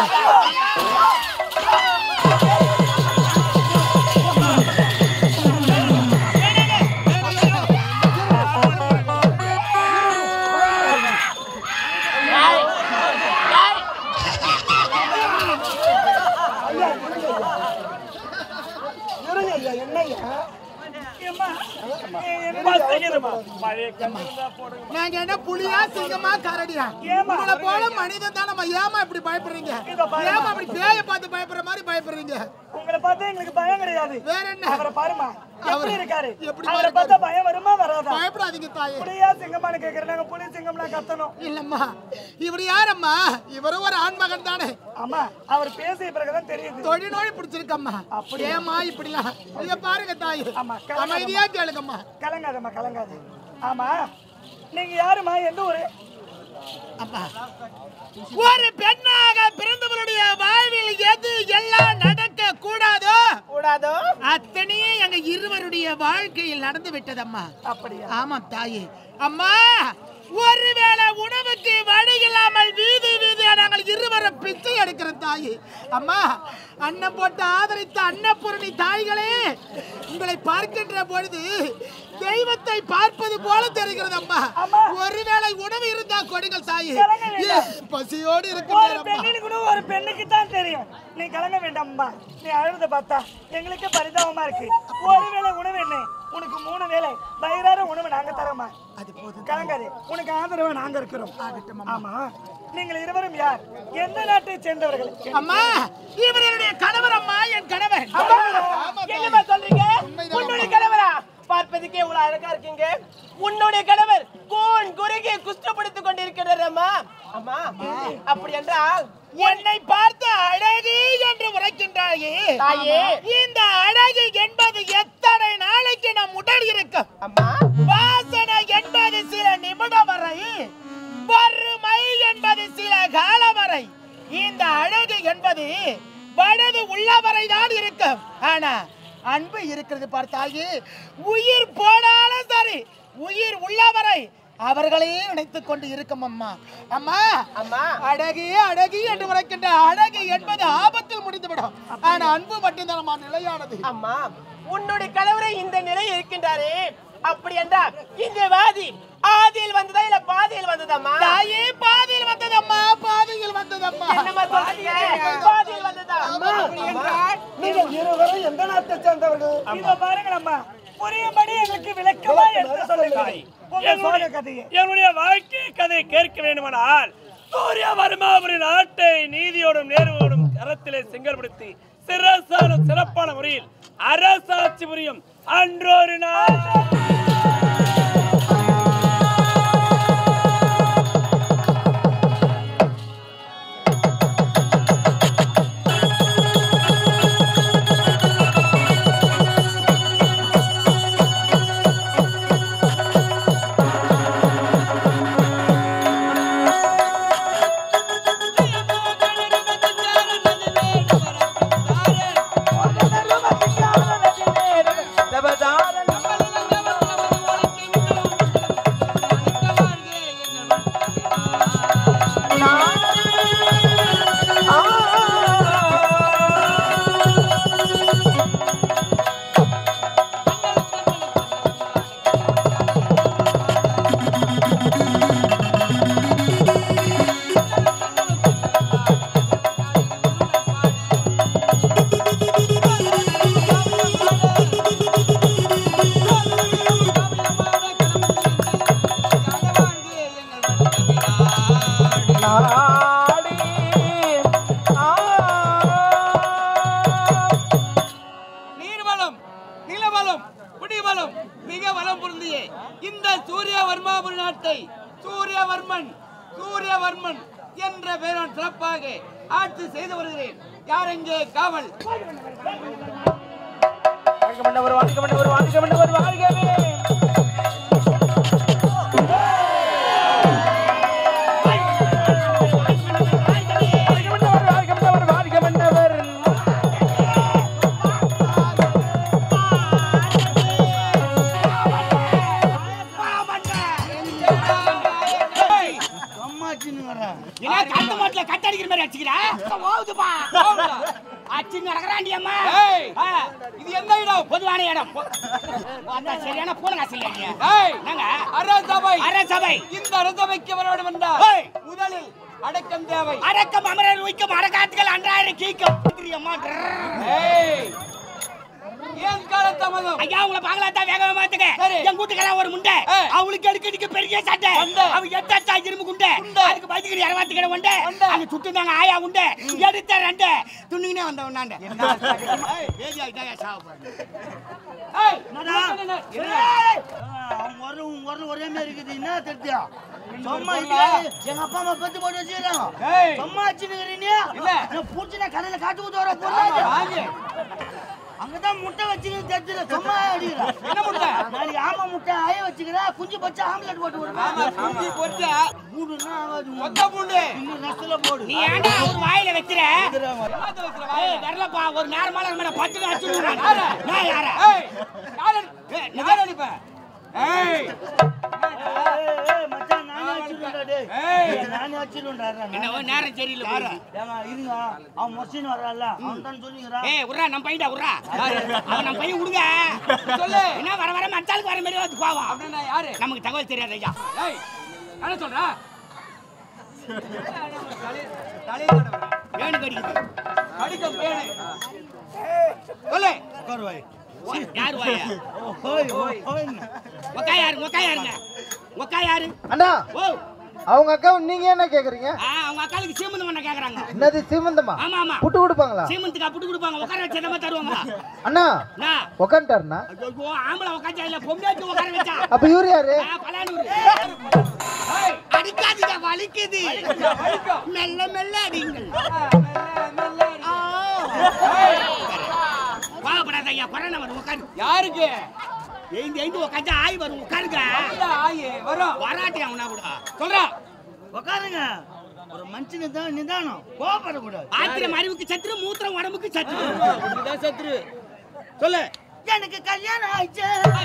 S1: அம்மா என்னமா செய்யுதுமா பழைய கண்ணு போடுங்க
S5: நாங்க என்ன புலியா சிங்கமா கரடியா
S1: ஏம்மா?
S5: உங்களை போல மனிதன் தான் நம்ம ஏமா இப்படி பயப்படுறீங்க
S1: இதோ பாரும்மா.
S5: ஏமா அப்படி பேய பார்த்து பயப்படுற மாதிரி பயப்படுறீங்க
S1: உங்களை பார்த்தா எங்களுக்கு பயம் கிடையாது
S5: வேற என்ன
S1: அவரை பாருமா எப்படி
S5: அவரு-
S1: இருக்காரு
S5: எப்படி
S1: அவரை
S5: இருக்காரு?
S1: பார்த்தா பயம் வருமா வராதா
S5: பயப்படாதீங்க தாயே
S1: புலியா சிங்கமானு கேக்குறேன் நாங்க புலி சிங்கம்லாம் கத்தணும்
S5: இல்லம்மா இவர் யாரம்மா இவரும் ஒரு ஆண்மகன் தானே
S1: ஆமா அவர் பேசிய பிறகுதான் தெரியுது
S5: தொழில் நோய் பிடிச்சிருக்கம்மா ஏமா இப்படிலாம் இங்க பாருங்க தாய்
S1: ஆமா, கலங்காதம்மா.
S5: அமைதியா கேளுங்கம்மா
S1: கலங்காதம்மா கலங்காத ஆமா நீங்க யாருமா எந்த ஊரு
S5: அம்மா ஒரு பெண்ணாக பிறந்தவருடைய வாழ்வில் எது எல்லாம் நடக்க கூடாதோ
S3: கூடாதோ
S5: அத்தனையே எங்க இருவருடைய வாழ்க்கையில் நடந்து விட்டதம்மா
S1: அப்படியா
S5: ஆமாம் தாயே அம்மா ஒருவேளை உணவுக்கு வழி இல்லாமல் வீதி வீதியா நாங்கள் இருவரும் பிச்சை எடுக்கிறோம் தாயே அம்மா அன்னம் போட்டு ஆதரித்த அன்னபூரணி தாய்களே உங்களை பார்க்கின்ற பொழுது தெய்வத்தை பார்ப்பது போல தெரிகிறது அம்மா
S1: அம்மா.
S5: ஒருவேளை உணவு இருந்தா கொடுங்கள் தாயே
S1: கலங்க வேண்டாம்.
S5: ஏ, பசியோடு
S1: ஒரு
S5: இருக்கிறேன் அம்மா
S1: பெண்ணின் கூட ஒரு பெண்ணுக்கு தான் தெரியும் நீ கலங்க வேண்டாம்மா நீ அழுத பார்த்தா எங்களுக்கு பரிதாபமா இருக்கு ஒருவேளை உணவு என்ன உனக்கு மூணு வேளை வயிறார உணவு நாங்க தரோமா
S5: அது போதும்
S1: கலங்காது உனக்கு ஆதரவா நாங்க இருக்கிறோம் ஆமா நீங்கள் இருவரும் யார் எந்த நாட்டை சேர்ந்தவர்கள்
S5: அம்மா இவர் என்னுடைய கணவர் அம்மா என் கணவன்
S3: அம்மா, என்னம்மா சொல்றீங்க உன்னுடைய கணவரா பார்ப்பதுக்கே இவ்வளவு அழகா இருக்கீங்க உன்னுடைய கணவர் கூன் குறுகி குஷ்டப்படுத்திக் கொண்டிருக்கிறார் அம்மா அம்மா அப்படி என்றால்
S5: என்னை பார்த்து அழகு என்று உரைக்கின்றாயே
S3: தாயே
S5: இந்த அழகு என்பது எத்தனை நாளைக்கு நம் உடல் இருக்கும்
S3: அம்மா
S5: வாசனை என்பது சில நிமிடம் வரை வறுமை என்பது சில காலம் வரை இந்த அழகு என்பது வலது உள்ளவரை தான் இருக்கும் ஆனா அன்பு இருக்கிறது பார்த்தாயே உயிர் போனாலும் சரி உயிர் உள்ளவரை அவர்களே நினைத்துக் கொண்டு இருக்கும் அம்மா அம்மா
S3: அம்மா
S5: அழகு அழகு என்று உரைக்கின்ற அழகு என்பது ஆபத்தில் முடிந்துவிடும் ஆனா அன்பு மட்டும்தான் அம்மா நிலையானது
S3: அம்மா உன்னுடைய கணவரை இந்த நிலை இருக்கின்றாரே அப்படி என்றால் இந்த வாதி ஆதியில் வந்ததா இல்ல பாதியில் வந்ததம்மா
S5: தாயே பாதையில் வந்ததம்மா பாதையில் வந்ததம்மா
S3: என்னம்மா சொல்றீங்க பாதியில் வந்ததா அம்மா
S5: நீங்கள் இருவரும் எந்த நாட்டை சேர்ந்தவர்கள்
S1: இதோ பாருங்கள் அம்மா புரியும்படி எங்களுக்கு விளக்கமா எடுத்து சொல்லுங்க உங்க சோக கதையை
S4: என்னுடைய வாழ்க்கை கதை கேட்க வேண்டுமானால் சூரிய வர்மாபுரி நாட்டை நீதியோடும் நேர்வோடும் கரத்திலே செங்கல்படுத்தி சிறசான சிறப்பான முறையில் அரசாட்சி புரியும் அன்றொரு நாள்
S2: நீர்வளம் நிலவளம் குடிவளம் மிக வளம் பொருந்திய இந்த சூரியவர்மாபுரி நாட்டை சூரியவர்மன் சூரியவர்மன் என்ற பெயருடன் சிறப்பாக ஆட்சி செய்து வருகிறேன் யார் எங்கே காவல்
S1: என்ன கட்டு மாட்டுல கட்ட அடிக்கிற மாதிரி அடிச்சுக்கிறா ஓவுதுப்பா அச்சு நடக்கிறாண்டி அம்மா
S2: ஏய்,
S1: ஆ,
S2: இது எந்த இடம்
S1: பொதுவான இடம் பொ- பார்த்தா சரியான பூனகாசி இல்லையா
S2: ஏய்,
S1: என்னங்க
S2: அரசபை
S1: அரசபை
S2: இந்த அரசபைக்கு வர வேண்டும் என்றால்
S1: ஏய்.
S2: முதலில் அடக்கம் தேவை
S1: அடக்கம் அமரர் உய்க்கும் அடக்காத்துகள் அன்றாயிரம் கீக்கும் அம்மா
S2: ஏய், ஏன் காலதாமதம்
S1: ஐயா உங்களை பார்க்கலாம் தான் வேகமா மாத்துங்க
S2: சரி.
S1: என் கூட்டுக்காரன் ஒரு முண்டை
S2: ஏய்.
S1: அவளுக்கு எடுக்கடிக்கு பெரிய சட்டை
S2: உண்டை.
S1: அவ எட்டாச்சா இரும்பு குண்டை
S2: உண்டை.
S1: அதுக்கு பதிக்கிற இரவாத்து கடை உண்டை
S2: உண்டை.
S1: அங்க சுட்டுந்தாங்க ஆயா உண்டை எடுத்த ரெண்டு துண்ணுங்கனே வந்த உண்டாண்ட ஏய், பேதி ஆயிட்டாயா சாவு பாரு.
S2: ஏய்,
S1: என்னடா?
S2: என்ன, என்ன, என்ன?
S1: ஏய். அவன் ஒரு ஒரு ஒரே மாதிரி இருக்குது என்ன தெரியா சும்மா இல்ல எங்க அப்பா அம்மா பத்து போட்டு வச்சுக்கிறாங்க
S2: ஏய்.
S1: சும்மா வச்சுக்கிறீங்க
S2: இல்ல.
S1: நான் பூச்சி நான் கடையில காட்டு ஊத்து வர போறாங்க
S2: வாங்கி.
S1: அங்கதான் முட்டை வச்சுக்கிறது தெரிஞ்சல சும்மா அடிக்கிறேன்
S2: என்ன முட்டை?
S1: நாளைக்கு ஆமா முட்டை ஆய வச்சுக்கிறேன் குஞ்சு பச்சை ஆம்லெட் போட்டு
S2: ஆமா,
S1: விடுவேன்
S2: குஞ்சு பொரிச்ச
S1: மூடுன்னா ஆகாது
S2: ஒத்த பூண்டு.
S1: இன்னும் ரசத்துல போடு நீ ஏன்டா ஒரு வாயில வைக்கிற
S2: என்னத்த வைக்கிற வாயை?
S1: ஏய் வரலப்பா ஒரு நேரமான மேல பட்டு அடிச்சு
S2: யாரு?
S1: நான் யாரா
S2: ஏய், யார் அடி- ஏய், யார் அடிப்ப? ஏய்,
S1: மச்சான் நானே அடிச்சுடுவேன்டா டேய்
S2: ஏய்.
S1: நானே அடிச்சுடுவேன்டா என்ன நேரம் சரியில்லை ஏங்க இருங்க அவன் மொசின் வர்றான்ல அவன் தான் சொன்னீங்கடா ஏய் உர்றா நம்ம பையன்டா உர்றா அவன் நம்ம பையன் விடுங்க
S2: சொல்லு.
S1: என்ன வர வர மச்சாலுக்கு வர மாதிரி வந்து போவான்
S2: அப்படின்னா யாரு?
S1: நமக்கு தகவல் தெரியாது ஐயா
S2: ஏய், என்ன சொல்ற? தலை- தலையை தடவுற.
S1: வேணும் கடிக்குது
S2: கடிக்கும் பேணு. சொல்லு.
S1: யார் வாயா ஒக்கா யாரு ஒக்கா யாருங்க ஒக்கா யாரு
S5: அண்ணா
S1: ஓ
S6: அவங்க அக்காவை நீங்க என்ன கேக்குறீங்க
S1: ஆ, அவங்க அக்காளுக்கு சீமந்தம் பண்ண கேக்குறாங்க
S6: என்னது சீமந்தமா
S1: ஆமா ஆமா
S6: புட்டு கொடுப்பாங்களா
S1: சீமந்துக்கு அப்படி கொடுப்பாங்க உட்கார வச்சு என்னமா தருவாங்க
S6: அண்ணா
S1: என்ன?
S6: உக்காண்டாருண்ணா
S1: ஐயோ, ஆம்பளை உட்காந்தா இல்ல பொம்மையாச்சு உட்கார வச்சா
S6: அப்ப இவரு யாரு
S1: ஆ, பலானூரு. ஏய், அடிக்காதீங்க வலிக்குது மெல்ல மெல்ல அடிங்கள் ஆ. கோவப்படாத ஐயா கொரோனா வரும் உட்காரு
S5: யாருக்கு
S1: எழுந்து எழுந்து உட்காந்து ஆய் வரும் உட்காருங்க
S5: ஆயே வரும்
S1: வராட்டி அவனா கூட
S5: சொல்றா
S7: உட்காருங்க ஒரு மனுஷனுக்கு தான் நிதானம் கோவப்படக்கூடாது
S1: ஆத்திரம் அறிவுக்கு சத்துரு மூத்திரம் உடம்புக்கு சத்துரு
S5: இதுதான் சத்ரு சொல்லு
S7: எனக்கு கல்யாணம் ஆயிடுச்சு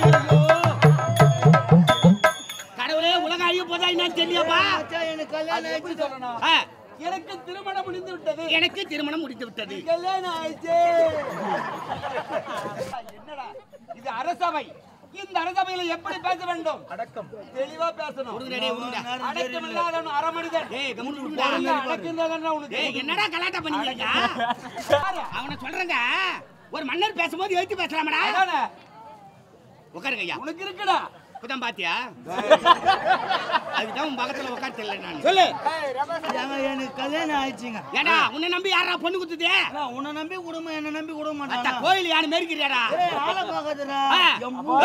S1: கடவுளே உலகம் அழிய போதா என்னன்னு தெரியப்பா
S7: மச்சான், எனக்கு கல்யாணம் ஆயிடுச்சு
S5: சொல்லணும்
S1: ஆ,
S5: எனக்கு திருமணம் முடிந்து விட்டது
S1: எனக்கு திருமணம் முடிந்து விட்டது
S5: கல்யாணம் ஆயிடுச்சு என்னடா இது அரசவை இந்த அரசவையில எப்படி பேச வேண்டும் அடக்கம் தெளிவா பேசணும்
S1: உருகுடா, உருகுடா.
S5: அடக்கம் இல்லாதவன் அரை மனிதன்
S1: ஏய், கம்முனு உருகுடா.
S5: அடக்கம் உனக்கு
S1: ஏய், என்னடா கலாட்டா பண்ணிக்கிறீங்க அவனை சொல்றேங்க ஒரு மன்னர் பேசும்போது எழுத்து பேசலாமடா
S5: அதானே,
S1: உட்காருங்க ஐயா
S5: உனக்கு இருக்குடா
S1: இப்பதான் பாத்தியா அதுதான் உன் பக்கத்துல உட்காந்து தெரியல நான்
S5: சொல்லு
S7: ஏங்க, எனக்கு கல்யாணம் ஆயிடுச்சுங்க
S1: ஏடா உன்னை நம்பி யாரா பொண்ணு குத்துதே
S7: ஆனா, உன்னை நம்பி குடும்பம் என்ன நம்பி விட
S1: அத்தா
S7: மாட்டாங்க
S1: கோயில் யானை மேற்கிறியாடா
S7: ஆளை பார்க்காதடா
S1: ஆ.
S7: எம்மோ.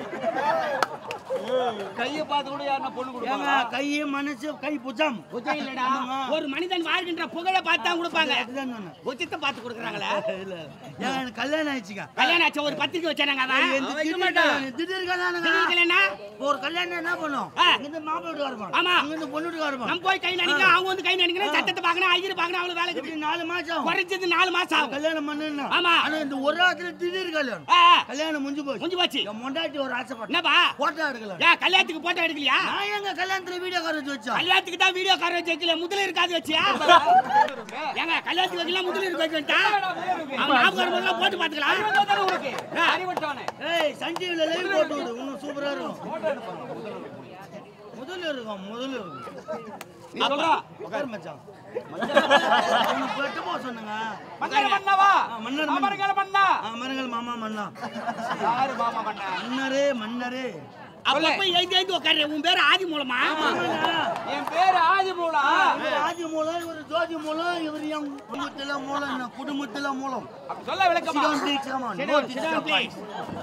S5: கையை பார்த்து கூட யாருன்னா பொண்ணு
S7: ஏங்க
S5: கொடுப்பாங்க
S7: கை மனசு கை புஜம்
S1: புஜம் இல்லடா ஒரு மனிதன் வாழ்கின்ற புகழை பார்த்து தான் கொடுப்பாங்க
S7: அதுதான் சொன்னேன்.
S1: உச்சித்த பார்த்து கொடுக்குறாங்களா
S7: இல்ல ஏங்க எனக்கு கல்யாணம் ஆயிடுச்சுங்க
S1: கல்யாணம் ஆச்சு ஒரு பத்திரிக்கை வச்சானாங்க அவன்
S7: எந்த திடீர் கல்யாணம், திடீர் கல்யாணங்க
S1: தெரியுதுலன்னா
S7: இப்போ ஒரு கல்யாணம் என்ன பண்ணும்
S1: ஆ.
S7: இங்கிருந்து மாப்பிள்ளை வீட்டுக்காரர் இருப்பான்.
S1: ஆமா.
S7: அங்கிருந்து பொண்ணு வீட்டுக்காரர் இருப்பான்.
S1: நம்ம போய் கை நடிக்கிறோம் அவங்க வந்து கை நடிக்கிறோம் சட்டத்தை பார்க்கணும் ஐயர் பார்க்கணும் அவ்வளவு வேலை
S7: இப்படி
S1: இருக்குது
S7: நாலு மாசம் ஆகும்.
S1: குறைஞ்சது நாலு மாசம் ஆகும்
S7: கல்யாணம் பண்ணணும்
S1: ஆமா.
S7: ஆனா இந்த ஒரு ராத்திரி திடீர் கல்யாணம்
S1: ஆ, ஆ,
S7: கல்யாணம் முடிஞ்சு போச்சு
S1: முடிஞ்சு போச்சு
S7: என் மொண்டாட்டி ஒரு ஆசைப்பட்டேன்
S1: என்னப்பா
S7: போட்டோ எடுக்கல
S1: ஏன் கல்யாணத்துக்கு போட்டோ எடுக்கலையா
S7: நான் எங்க கல்யாணத்துல வீடியோ கார் வச்சு வச்சா
S1: கல்யாணத்துக்கு தான் வீடியோ கார் வச்சு வைக்கல முதல்ல இருக்காது வச்சியா ஏங்க கல்யாணத்துக்கு வைக்கலாம் முதல்ல இருக்க வைக்க வேண்டாம் அவன் ஞாபகம் முதல்ல போட்டு பாத்துக்கலாம்
S5: உனக்கு அறிவட்டவனே
S7: ஏய் சன் டிவில லைவ் போட்டு விடு இன்னும் சூப்பரா இருக்கும் முதல்ல இருக்கும் முதல்ல இருக்கும்
S5: நீ சொல்றா
S7: உட்காரு மச்சான் உனக்கு பெட்டு போக சொன்னங்க
S5: மன்னர் மன்னவா
S7: ஆ, மன்னர் மன்னர்.
S5: அமர்கள் மன்னா
S7: ஆ, மருங்கல் மாமா மன்னா
S5: யாரு மாமா மன்னா
S7: மன்னரே மன்னரே
S1: அப்ப போய் எழுதி எழுதி உட்காரு உன் பேர் ஆதி மூலமா
S5: என் பேரு ஆதிமூலா
S7: இவர் ஆதி மூலம் இவர் ஜோதி மூலம் இவர் என் குடும்பத்துல மூலம் என்ன குடும்பத்துல மூலம்
S5: அப்படி சொல்ல விளக்கமா
S7: Sit down, please, come on. No disturb.
S1: please.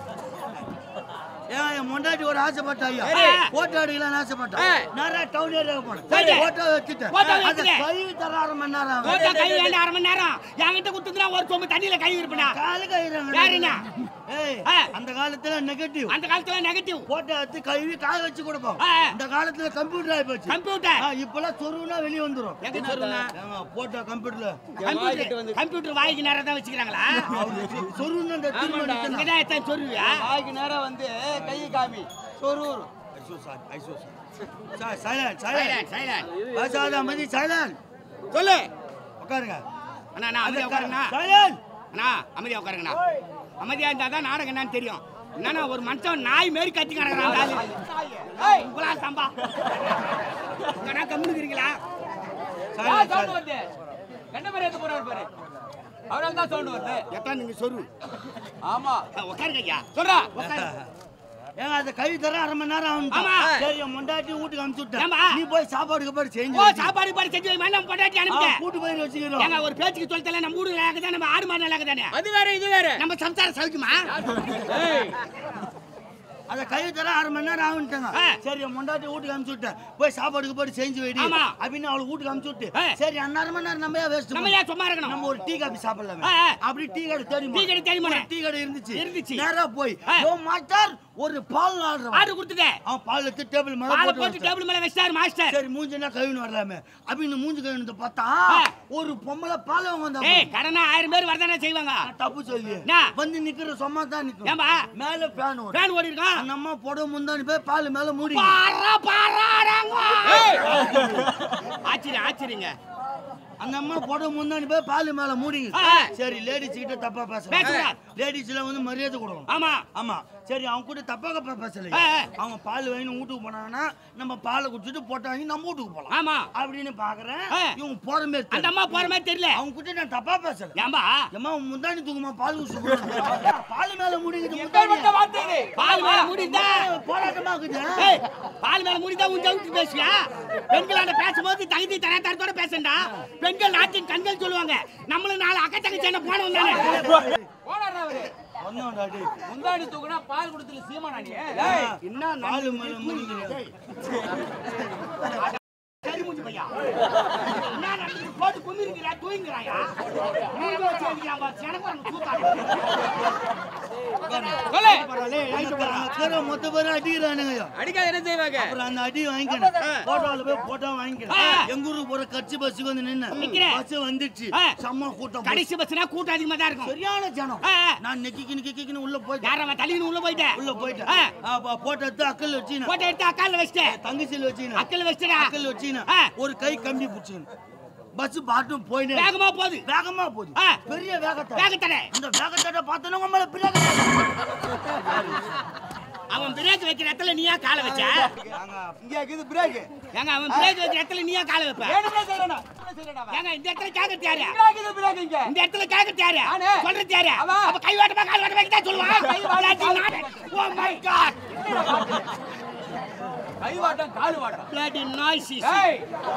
S7: ஏன் என் மொண்டாட்டி ஒரு ஆசைப்பட்டா ஐயா
S1: சரி.
S7: போட்டோ எடுக்கலாம்னு ஆசைப்பட்டா நேரா டவுன் ஏரியாவுக்கு போனேன்
S1: சரி.
S7: போட்டோ வச்சுட்டேன்
S1: Photo
S7: அது
S1: வச்சுட்டு.
S7: கழுவி தர அரை மணி நேரம் ஆகும்.
S1: போட்டோ கை வேண்டாம் அரை மணி நேரம் என்கிட்ட குத்துதுனா ஒரு சொம்பு தண்ணியில கை இருப்பா
S7: காலு கழுவுறாங்க.
S1: வேற என்ன?
S7: ஏய்,
S1: ஆ.
S7: அந்த காலத்துல நெகட்டிவ்
S1: அந்த காலத்துல நெகட்டிவ்
S7: போட்டோ எடுத்து கழுவி காய வச்சு கொடுப்போம்
S1: ஆ.
S7: இந்த காலத்துல கம்ப்யூட்டர் ஆகி போச்சு
S1: கம்ப்யூட்டர்
S7: ஆ, இப்பெல்லாம் சொருவுனா வெளியே வந்துரும்
S1: எங்க சொருவுனா?
S7: போட்டோ கம்ப்யூட்டர்ல
S1: கம்ப்யூட்டர் கம்ப்யூட்டர் வாய்க்கு நேரம் தான் வச்சுக்கிறாங்களா
S7: சொருவுனா இந்த தீர்மானம் எடுத்தனா.
S1: இங்கதான் எத்தனை சொருவியா
S5: வாய்க்கு நேரம் வந்து கை காமி சொரூர்
S7: ஐசோ சார், ஐசோ sir. Sir, silent, silent.
S1: Silent silent
S7: பேசாத அமைதி silent.
S5: சொல்லு
S7: உட்காருங்க
S1: அண்ணா நான் அமைதியா உட்காருங்கண்ணா
S7: silent.
S1: அண்ணா அமைதியா உட்காருங்கண்ணா அமைதியா இருந்தா தான் நாடகம் என்னன்னு தெரியும் என்னன்னா ஒரு மனுஷன் நாய் மாரி கத்தி கிடக்குறான்
S5: ஏய்
S1: உங்களா சம்பா இங்கண்ணா கம்முனுக்குறீங்களா
S5: யார் சவுண்ட் வருது என்ன மாதிரி எடுத்து போறாரு பாரு அவரால் தான் சவுண்ட் வருது
S1: எத்தனை நீங்க சொரு
S5: ஆமா
S1: உட்காருங்க ஐயா
S5: சொல்றா
S7: ஏங்க அந்த கை தர அரை மணி நேரம் ஆகும்
S1: ஆமா.
S7: சரி என் முண்டாட்டி வீட்டுக்கு அனுப்பிச்சு
S1: ஏம்மா?
S7: விட்டேன் நீ போய் சாப்பாடுக்கு போய் செஞ்சு
S1: ஓ
S7: வை.
S1: சாப்பாடு பாடு செஞ்சு வைமா நம்ம பொண்டாட்டி
S7: ஆ,
S1: அனுப்பிட்டேன்
S7: கூட்டு போய் வச்சுக்கிறோம்
S1: ஏங்க ஒரு பேச்சுக்கு சொல்லித்தல நம்ம ஊரு தான் நம்ம ஆடு மாடு நல்லா தானே
S5: அது வேற இது வேற
S1: நம்ம சம்சாரம் சவுக்குமா
S7: அந்த கை தர அரை மணி நேரம் ஆகுன்ட்டாங்க
S1: ஆ.
S7: சரி என் முண்டாட்டி வீட்டுக்கு அனுப்பிச்சு விட்டேன் போய் சாப்பாடுக்கு போய் செஞ்சு வைடி
S1: ஆமா.
S7: அப்படின்னு அவளுக்கு வீட்டுக்கு அனுப்பிச்சு விட்டு
S1: ஆ.
S7: சரி அரை மணி நேரம் நம்ம வேஸ்ட்
S1: நம்ம ஏன் சும்மா இருக்கணும்
S7: நம்ம ஒரு டீ காபி சாப்பிடலாம்
S1: ஆ, ஆ.
S7: அப்படி டீ கடை தெரியுமா
S1: டீ கடை தெரியுமா?
S7: ஒரு டீ கடை இருந்துச்சு
S1: இருந்துச்சு.
S7: நேரா போய்
S1: ஆ.
S7: யோ மாஸ்டர் ஒரு பால் ஆடுறோம்
S1: ஆர்டர் கொடுத்துட்டேன்
S7: அவன் பால் எடுத்து டேபிள் மேல
S1: பாலை
S7: போட்டு
S1: போட்டு
S7: வச்சிட்டான்.
S1: டேபிள் மேல வச்சாரு மாஸ்டர்
S7: சரி மூஞ்சினா கழுவின்னு வரலாமே அப்படின்னு மூஞ்சி கழுவினது பார்த்தா
S1: ஆ.
S7: ஒரு பொம்பளை பால் வாங்க
S1: ஏய் கடனா ஆயிரம் பேர் வரதானே செய்வாங்க
S7: தப்பு சொல்லி
S1: என்ன?
S7: வந்து நிக்கிற சும்மா தான் நிக்கும்
S1: ஏம்பா
S7: மேல ஃபேன் ஓடும்
S1: ஃபேன் ஓடி இருக்கான்
S7: அந்த அம்மா புடவை முந்தானி போய் பால் மேல மூடி
S1: பாரா பாராடாங்க ஆச்சரியம் ஆச்சரியங்க
S7: அந்த அம்மா போட முன்னாடி போய் பால் மேல மூடிங்க
S1: ஆ.
S7: சரி லேடிஸ் கிட்ட தப்பா
S1: பேசக்கூடாது.
S7: பேசுறேன் லேடிஸ்ல வந்து மரியாதை கொடுக்கணும்
S1: ஆமா
S7: ஆமா சரி அவங்க கூட தப்பா பேசல
S1: ஆ, ஆ.
S7: அவங்க பால் வாங்கி வீட்டுக்கு போனாங்கன்னா நம்ம பாலை குடிச்சிட்டு போட்டாங்க நம்ம வீட்டுக்கு போலாம்
S1: ஆமா
S7: அப்படின்னு பாக்குறேன்
S1: ஆ.
S7: இவங்க போற மாதிரி
S1: அந்த
S7: தெரியல.
S1: அம்மா போற மாதிரி தெரியல
S7: அவங்க கிட்ட நான் தப்பா பேசல
S1: ஏம்பா
S7: ஏம்மா முந்தாணி தூக்குமா பால் குடிச்சு பால் மேல முடிக்குது முந்தாணி
S3: வார்த்தை இது
S1: பால் மேல முடிந்தா
S7: போராட்டமா இருக்குது
S1: ஏய், பால் மேல முடிந்தா உன் ஜவுத்து பேசுவியா பெண்களாண்ட பேசும்போது தகுதி தர தரத்தோட பேசண்டா பெண்கள் நாட்டின் கண்கள் சொல்லுவாங்க நம்மளும் நாலு அக்கா தங்கச்சி என்ன போனோம் தானே
S7: வந்தோம்டா டேய்.
S3: முந்தாடி தூக்குனா பால் கொடுத்துல சீமானா நீ
S1: என்ன
S7: பால் மேல முடிக்குது
S1: சரி மூஞ்சி பையா என்ன நடக்குது? போட்டு குமிருக்கிறா தூங்குறாயா நீங்க வச்சு அடிக்கிறான் பாரு, எனக்கு ஒரு தூக்காது.
S3: சொல்லு
S7: கீரை மொத்த பேரும் அடிக்கிறானுங்க
S3: அடிக்காத என்ன செய்வாங்க
S7: அப்புறம் அந்த அடி வாங்கிக்கணும் போட்டோல போய் போட்டோ வாங்கிக்கணும் எங்க ஊருக்கு போற கட்சி பஸ்ஸுக்கு வந்து நின்னு
S1: நிக்கிறேன்.
S7: பஸ் வந்துச்சு
S1: ஆ.
S7: செம்ம கூட்டம்
S1: கடைசி பஸ்னா கூட்டம் அதிகமா தான் இருக்கும்
S7: சரியான ஜனம்
S1: ஆ, ஆ.
S7: நான் நெக்கிக்கின்னு கிக்கின்னு உள்ள போயிட்டேன்
S1: யார் அவன் தள்ளின்னு உள்ள போயிட்டேன்
S7: உள்ள போயிட்டேன்
S1: ஆ.
S7: அப்ப போட்டோ எடுத்து அக்கல் வச்சுனா
S1: போட்டோ எடுத்து அக்கால வச்சிட்டேன்
S7: தங்கச்சியில் வச்சுனா
S1: அக்கல் வச்சிட்டா
S7: அக்கல் வச்சுனா
S1: ஆ.
S7: ஒரு கை கம்பி பிடிச்சிக்கணும் பஸ் பாட்டும் போயினே
S1: வேகமா போகுது
S7: வேகமா போகுது
S1: ஆ.
S7: பெரிய வேகத்தை
S1: வேகத்தடை
S7: அந்த வேகத்தை பார்த்தோன்னா உங்களை பிரேக்
S1: அவன் பிரேக் வைக்கிற இடத்துல நீயா காலை வச்ச
S5: இங்க இருக்குது பிரேக்
S1: ஏங்க அவன் பிரேக் வைக்கிற இடத்துல நீயா காலை வைப்ப
S3: வேணும்னே செய்யறா செய்யறா
S1: ஏங்க இந்த இடத்துல கேட்கறது யாரு
S3: இது பிரேக் இங்க
S1: இந்த இடத்துல கேட்கறது யாரு
S3: நானு.
S1: சொல்றது யாரு
S3: அவன்.
S1: அப்ப கை வாட்டமா கால் வாட்டமா தான் சொல்லுவான் ஓ மை காட்
S3: கை வாட்டம் கால் வாட்டம்
S1: bloody noises
S3: ஏய்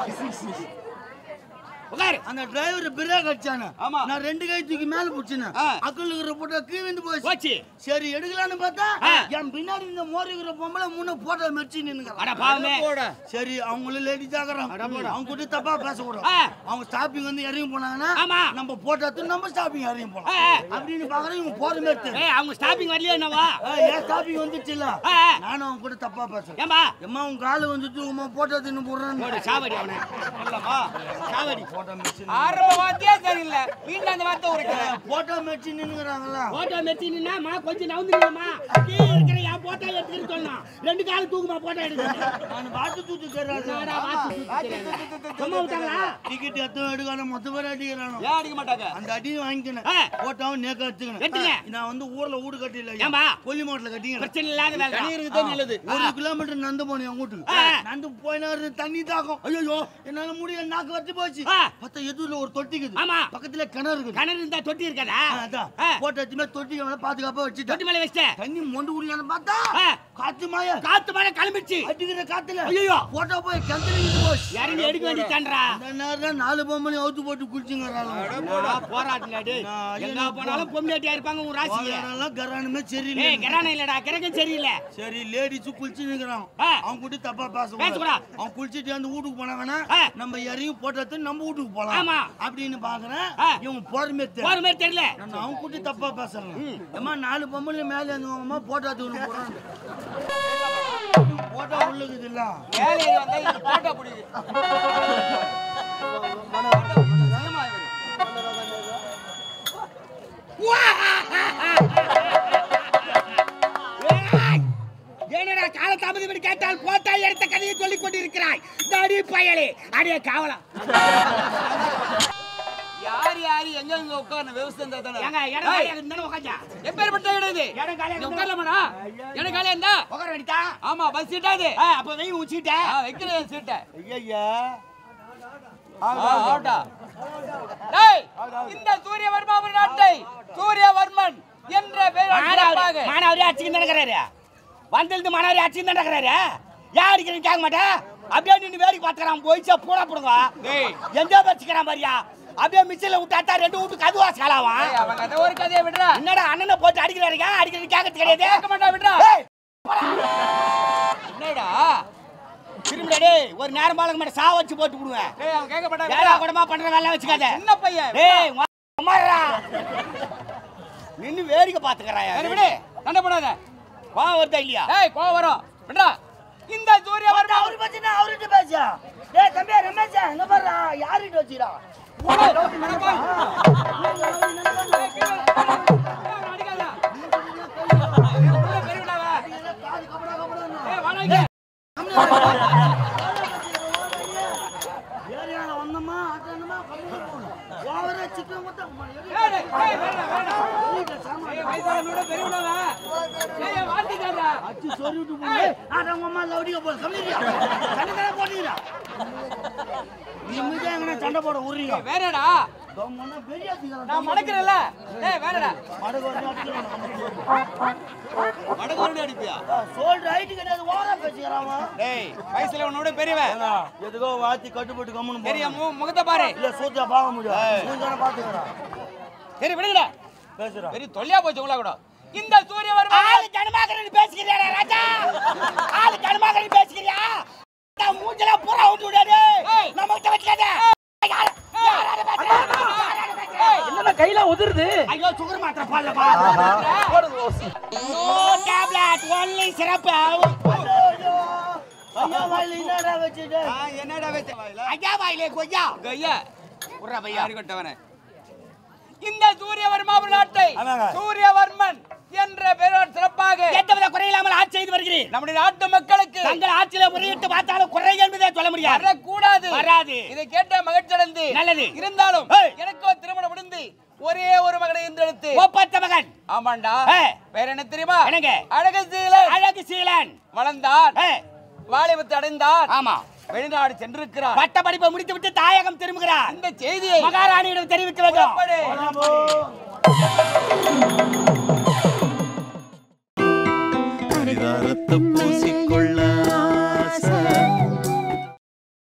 S1: உட்காரு
S7: அந்த டிரைவர் பிரேக் அடிச்சானே
S3: ஆமா.
S7: நான் ரெண்டு கை தூக்கி மேல பிடிச்சினேன்
S1: ஆ.
S7: அக்கல் இருக்கிற போட்டோ கீழ்ந்து போச்சு
S1: போச்சு
S7: சரி எடுக்கலாம்னு பார்த்தா
S1: ஆ.
S7: என் பின்னாடி இந்த மோர் இருக்கிற பொம்பளை முன்ன போட்டோ மெரிச்சு நின்னுங்க
S1: அட பாவமே
S7: சரி அவங்களும் லேடிஸ் ஆகுறாங்க அவங்க கூட தப்பா பேசக்கூடாது
S1: ஆ.
S7: அவங்க ஸ்டாப்பிங் வந்து இறங்கி போனாங்கன்னா
S1: ஆமா.
S7: நம்ம போட்டோ எடுத்து நம்ம ஸ்டாப்பிங் இறங்கி போலாம்
S1: ஆ, ஆ.
S7: அப்படின்னு பாக்குறேன் இவங்க போற மாதிரி தெரியும்.
S1: ஏய் அவங்க ஸ்டாப்பிங் வரலையோ என்னவா
S7: ஆ, ஏன் ஸ்டாப்பிங் வந்துச்சுல்ல
S1: ஆ, ஆ.
S7: நானும் அவங்க கூட தப்பா பேசுறேன்
S1: ஏம்பா
S7: எம்மா உங்க காலு வந்துட்டு உமா போட்டோ தின்னு போடுறேன்
S1: போடு சாவடி அவனை சாவடி
S7: போட்டோ மெரிச்சு
S3: ஆரம்ப வார்த்தையே சரியில்லை மீண்டும் அந்த வார்த்தை உரைக்கிறேன்
S7: போட்டோ மெரிச்சு நின்னுங்கிறாங்களா
S1: போட்டோ மெச்சினா மா கொஞ்சம் நவுந்துருமா கீ இருக்கிற என் போட்டோ எடுத்துக்கிட்டு சொல்லலாம் ரெண்டு கால் தூக்குமா போட்டோ எடுக்கணும்
S7: நான் வாட்டு தூத்து
S1: நாடா
S7: தர்றாங்க
S1: வாத்து தூக்கி தெரியாது. சும்மா விட்டாங்களா
S7: டிக்கெட் எத்தனை எடுக்கணும் மொத்த பேர் அடிக்கிறானோ
S3: ஏன் அடிக்க மாட்டாங்க
S7: அந்த அடியும் வாங்கிக்கணும்
S1: ஆ.
S7: போட்டாவும் நேக்க
S1: எடுத்துங்க.
S7: எடுத்துக்கணும் நான் வந்து ஊர்ல வீடு கட்டில
S1: ஏம்பா?
S7: கொல்லிமோட்டில் கட்டிக்கிறேன்
S1: பிரச்சனை இல்லாத வேலை தான்.
S3: இருக்குதே நல்லது
S7: ஒரு கிலோமீட்டர் நடந்து போனேன் என் வீட்டுக்கு
S1: ஆ.
S7: நடந்து போயினாரு தண்ணி தாக்கம் ஐயோ என்னால முடியல நாக்கு வச்சு போச்சு
S1: ஆ.
S7: பத்த எதுல ஒரு தொட்டி இருக்குது
S1: ஆமா.
S7: பக்கத்துல கிணறு இருக்குது
S1: கிணறு இருந்தா தொட்டி இருக்காதா
S7: ஆ, அதான்
S1: ஆ.
S7: போட்டு வச்சுமே தொட்டி மேல பாதுகாப்பா வச்சுட்டேன்
S1: தொட்டி மேல வச்சிட்டேன்
S7: தண்ணி மொண்டு குடிக்கலான்னு பார்த்தா
S1: ஆ.
S7: காத்து மாய
S1: காத்து மழை கிளம்பிடுச்சு
S7: அடிக்கிற காத்துல
S1: ஐயோ
S7: போட்டோ போய் கிணத்துல இருந்து போச்சு
S1: இறங்கி எடுக்க வேண்டியதான்றா
S7: அந்த நேரம் நாலு பொம்பளையும் அவுத்து போட்டு குளிச்சுங்கிறாங்க
S1: போராட்டினாடி
S7: நான்
S1: எங்க
S7: என்ன
S1: போனாலும் பொம்மையாட்டியா இருப்பாங்க உன் ராசிக்கு
S7: போகிறதெல்லாம் கரானுமே சரியில்லை
S1: ஏய் கிரானம் இல்லடா கிரகம் சரியில்லை
S7: சரி லேடிஸ் குளிச்சு நிக்கிறான்
S1: ஆ.
S7: அவங்க கூட தப்பா பேச
S1: பேசக்கூடாது.
S7: அவன் குளிச்சுட்டு அந்த வீட்டுக்கு போனாங்கன்னா
S1: ஆ.
S7: நம்ம இறங்கி போட்டது நம்ம வீட்டுக்கு போலாம்
S1: ஆமா.
S7: அப்படின்னு பாக்குறேன்
S1: ஆ.
S7: இவங்க போறமே
S1: போற மாதிரி தெரியல
S7: நான் அவங்க கூட தப்பா பேசுறேன் ஏமா நாலு பொம்பளை மேல இருந்தவங்கம்மா போட்டோ போறாங்க போட்டோ உள்ளுக்குது இல்ல
S3: வேலையை வந்தா இது போட்டா பிடிக்குது
S1: ஏய்! என்னடா கால தாமதம் கேட்டால் போட்டா எடுத்த கதையை சொல்லிக் கொண்டிருக்கிறாய் நடி பயலே அடியே காவலாம்
S3: யார் யார் எங்க எங்க உட்காரணும் விவசாயம் இருந்தா தானே
S1: ஏங்க இடம் காலியாக இருந்தானே உட்காந்தா
S3: எப்பேற்பட்ட இடம் இது
S1: இடம் காலியாக
S3: இங்க
S1: இருந்தா
S3: உட்காரலாமாண்ணா இடம் காலியா இருந்தா
S1: உட்கார வேண்டியதா
S3: ஆமா பஸ் சீட்டா இது
S1: ஆ, அப்ப வெயில் உச்சிட்ட
S3: ஆ, வைக்கிறேன் சீட்டை
S7: ஐயா
S3: ஆ, ஆவட்டா. டேய், இந்த சூரியவர்மாவின் நாட்டை சூரியவர்மன் என்ற பெயரால் சிறப்பாக
S1: மாணவரே அடிச்சுக்கிட்டு நடக்கிறாரு வந்திருந்து மாணவரே அடிச்சுக்கிட்டு நடக்கிறாரு ஏன் அடிக்கிறேன்னு கேட்க மாட்டேன் அப்படியே நின்று வேடிக்கை பார்த்துக்கிறான் போயிச்சா பூரா போடுங்க
S3: டேய்.
S1: எங்கேயோ வச்சுக்கிறான் பாரியா அப்படியே மிச்சில விட்டாத்தா ரெண்டு வீட்டு கதுவா சாலாவான்
S3: டேய், அவன் கதை ஒரு கதையை விடுறா
S1: என்னடா அண்ணனை போட்டு அடிக்கிறாரு ஏன் அடிக்கிறது கேட்கறது கிடையாது
S3: கேட்க மாட்டா விடுறா
S1: ஏய்,
S3: என்னடா
S1: திரும்பிடா டேய் ஒரு நேரம் பாலங்க மட்டும் சா வச்சு போட்டு விடுவேன்
S3: டேய் அவன் கேட்க மாட்டா
S1: ஏடா
S3: விடுறா
S1: கூடமா பண்ற வேலை வச்சுக்காத
S3: சின்ன பையன்
S1: டேய் அம்மாடா நின்னு வேடிக்கை பாத்துக்கறாயா
S3: சரி விடு சண்டை போடாத
S1: வா வருதா இல்லையா
S3: டேய் கோவம் வரும் விடுறா இந்த சூரியவர்மா
S7: அவரு பத்தினா அவர்கிட்ட பேசா ஏய் தம்பி ரமேஷ் எங்க பாரு யாருகிட்ட வச்சுடா ஏரியால வந்தோமா ஆட்டணுமா அச்சு சொல்லிட்டு போய் நான் உங்க அம்மா லவுடிக்க போற கம்மியா சண்டை தானே போட்டீங்களா நிம்மதியா எங்கனா சண்டை போட உரிங்க
S5: வேறடா
S7: கம்முன்னா பெரிய அதிகாரம்
S5: நான் மடக்கிறேன்ல ஏய் வேறடா
S7: மடகு வந்து அடிக்கிறான்.
S5: மடக்கு அடிப்பியா
S7: சொல்ற ஹைட்டு கிடையாது ஓரா பேசிக்கிறான்
S5: டேய் வயசுல உன்னோட பெரியவன்
S7: எதுக்கோ வாத்தி கட்டுப்பட்டு கம்முன்னு
S5: பெரிய
S7: போறான்.
S5: மு- முகத்தை பாரு
S7: இல்ல சூத்தியா பார்க்க முடியாது நீ தானே பாத்துக்கிறான்
S5: சரி விடுங்கடா
S7: பேசுறான்
S5: பெரிய தொல்லையா போச்சு உள்ள கூட இந்த சூரியவர்மா
S1: ஆளு ஜனமாகறன்னு பேசிக்கிறியா ராஜா ஆளு ஜனமாகறன்னு பேசிக்கிறியா நான் மூஞ்சல பூரா விட்டு விடாது
S5: ஏய்.
S1: நம்ம கிட்ட வச்சுக்காத
S2: என்னடா கையில உதிருது
S1: ஐயோ சுகர் மாத்திரை பால்ல பா நோ டேப்லெட் ஒன்லி சிறப்பு
S7: ஐயா வாயில என்னடா வச்சுட்டு
S5: என்னடா வச்ச வாயில
S1: ஐயா வாயிலே கொய்யா
S5: கையா உர்ரா பையா அறிகட்டவனே இந்த சூரியவர்மா நாட்டை
S7: ஆமாங்க.
S5: சூரியவர்மன் என்ற பெயரோடு சிறப்பாக
S1: எந்தவித குறையில்லாமல் ஆட்சி செய்து வருகிறேன்
S5: நம்முடைய நாட்டு மக்களுக்கு
S1: தங்கள் ஆட்சியில முறையிட்டு பார்த்தாலும் குறை என்பதே சொல்ல முடியாது
S5: வரக்கூடாது
S1: வராது.
S5: இதை கேட்ட மகிழ்ச்சி அடைந்து
S1: நல்லது.
S5: இருந்தாலும்
S1: ஏய்.
S5: எனக்கு ஒரு திருமணம் முடிந்து ஒரே ஒரு மகனை இன்றெடுத்து
S1: ஒப்பத்த மகன்
S5: ஆமாண்டா
S1: ஏய்.
S5: வேற என்ன தெரியுமா
S1: என்னங்க?
S5: அழகு சீலன்
S1: அழகு சீலன்
S5: வளர்ந்தான்
S1: ஏய்,
S5: வாலிபத்தை அடைந்தான்
S1: ஆமா
S5: வெளிநாடு சென்றிருக்கிறார்
S1: பட்ட படிப்பை முடித்து விட்டு தாயகம் திரும்புகிறார்
S5: இந்த செய்தியை
S1: மகாராணியிடம் தெரிவிக்க வேண்டும்
S5: புறப்படு.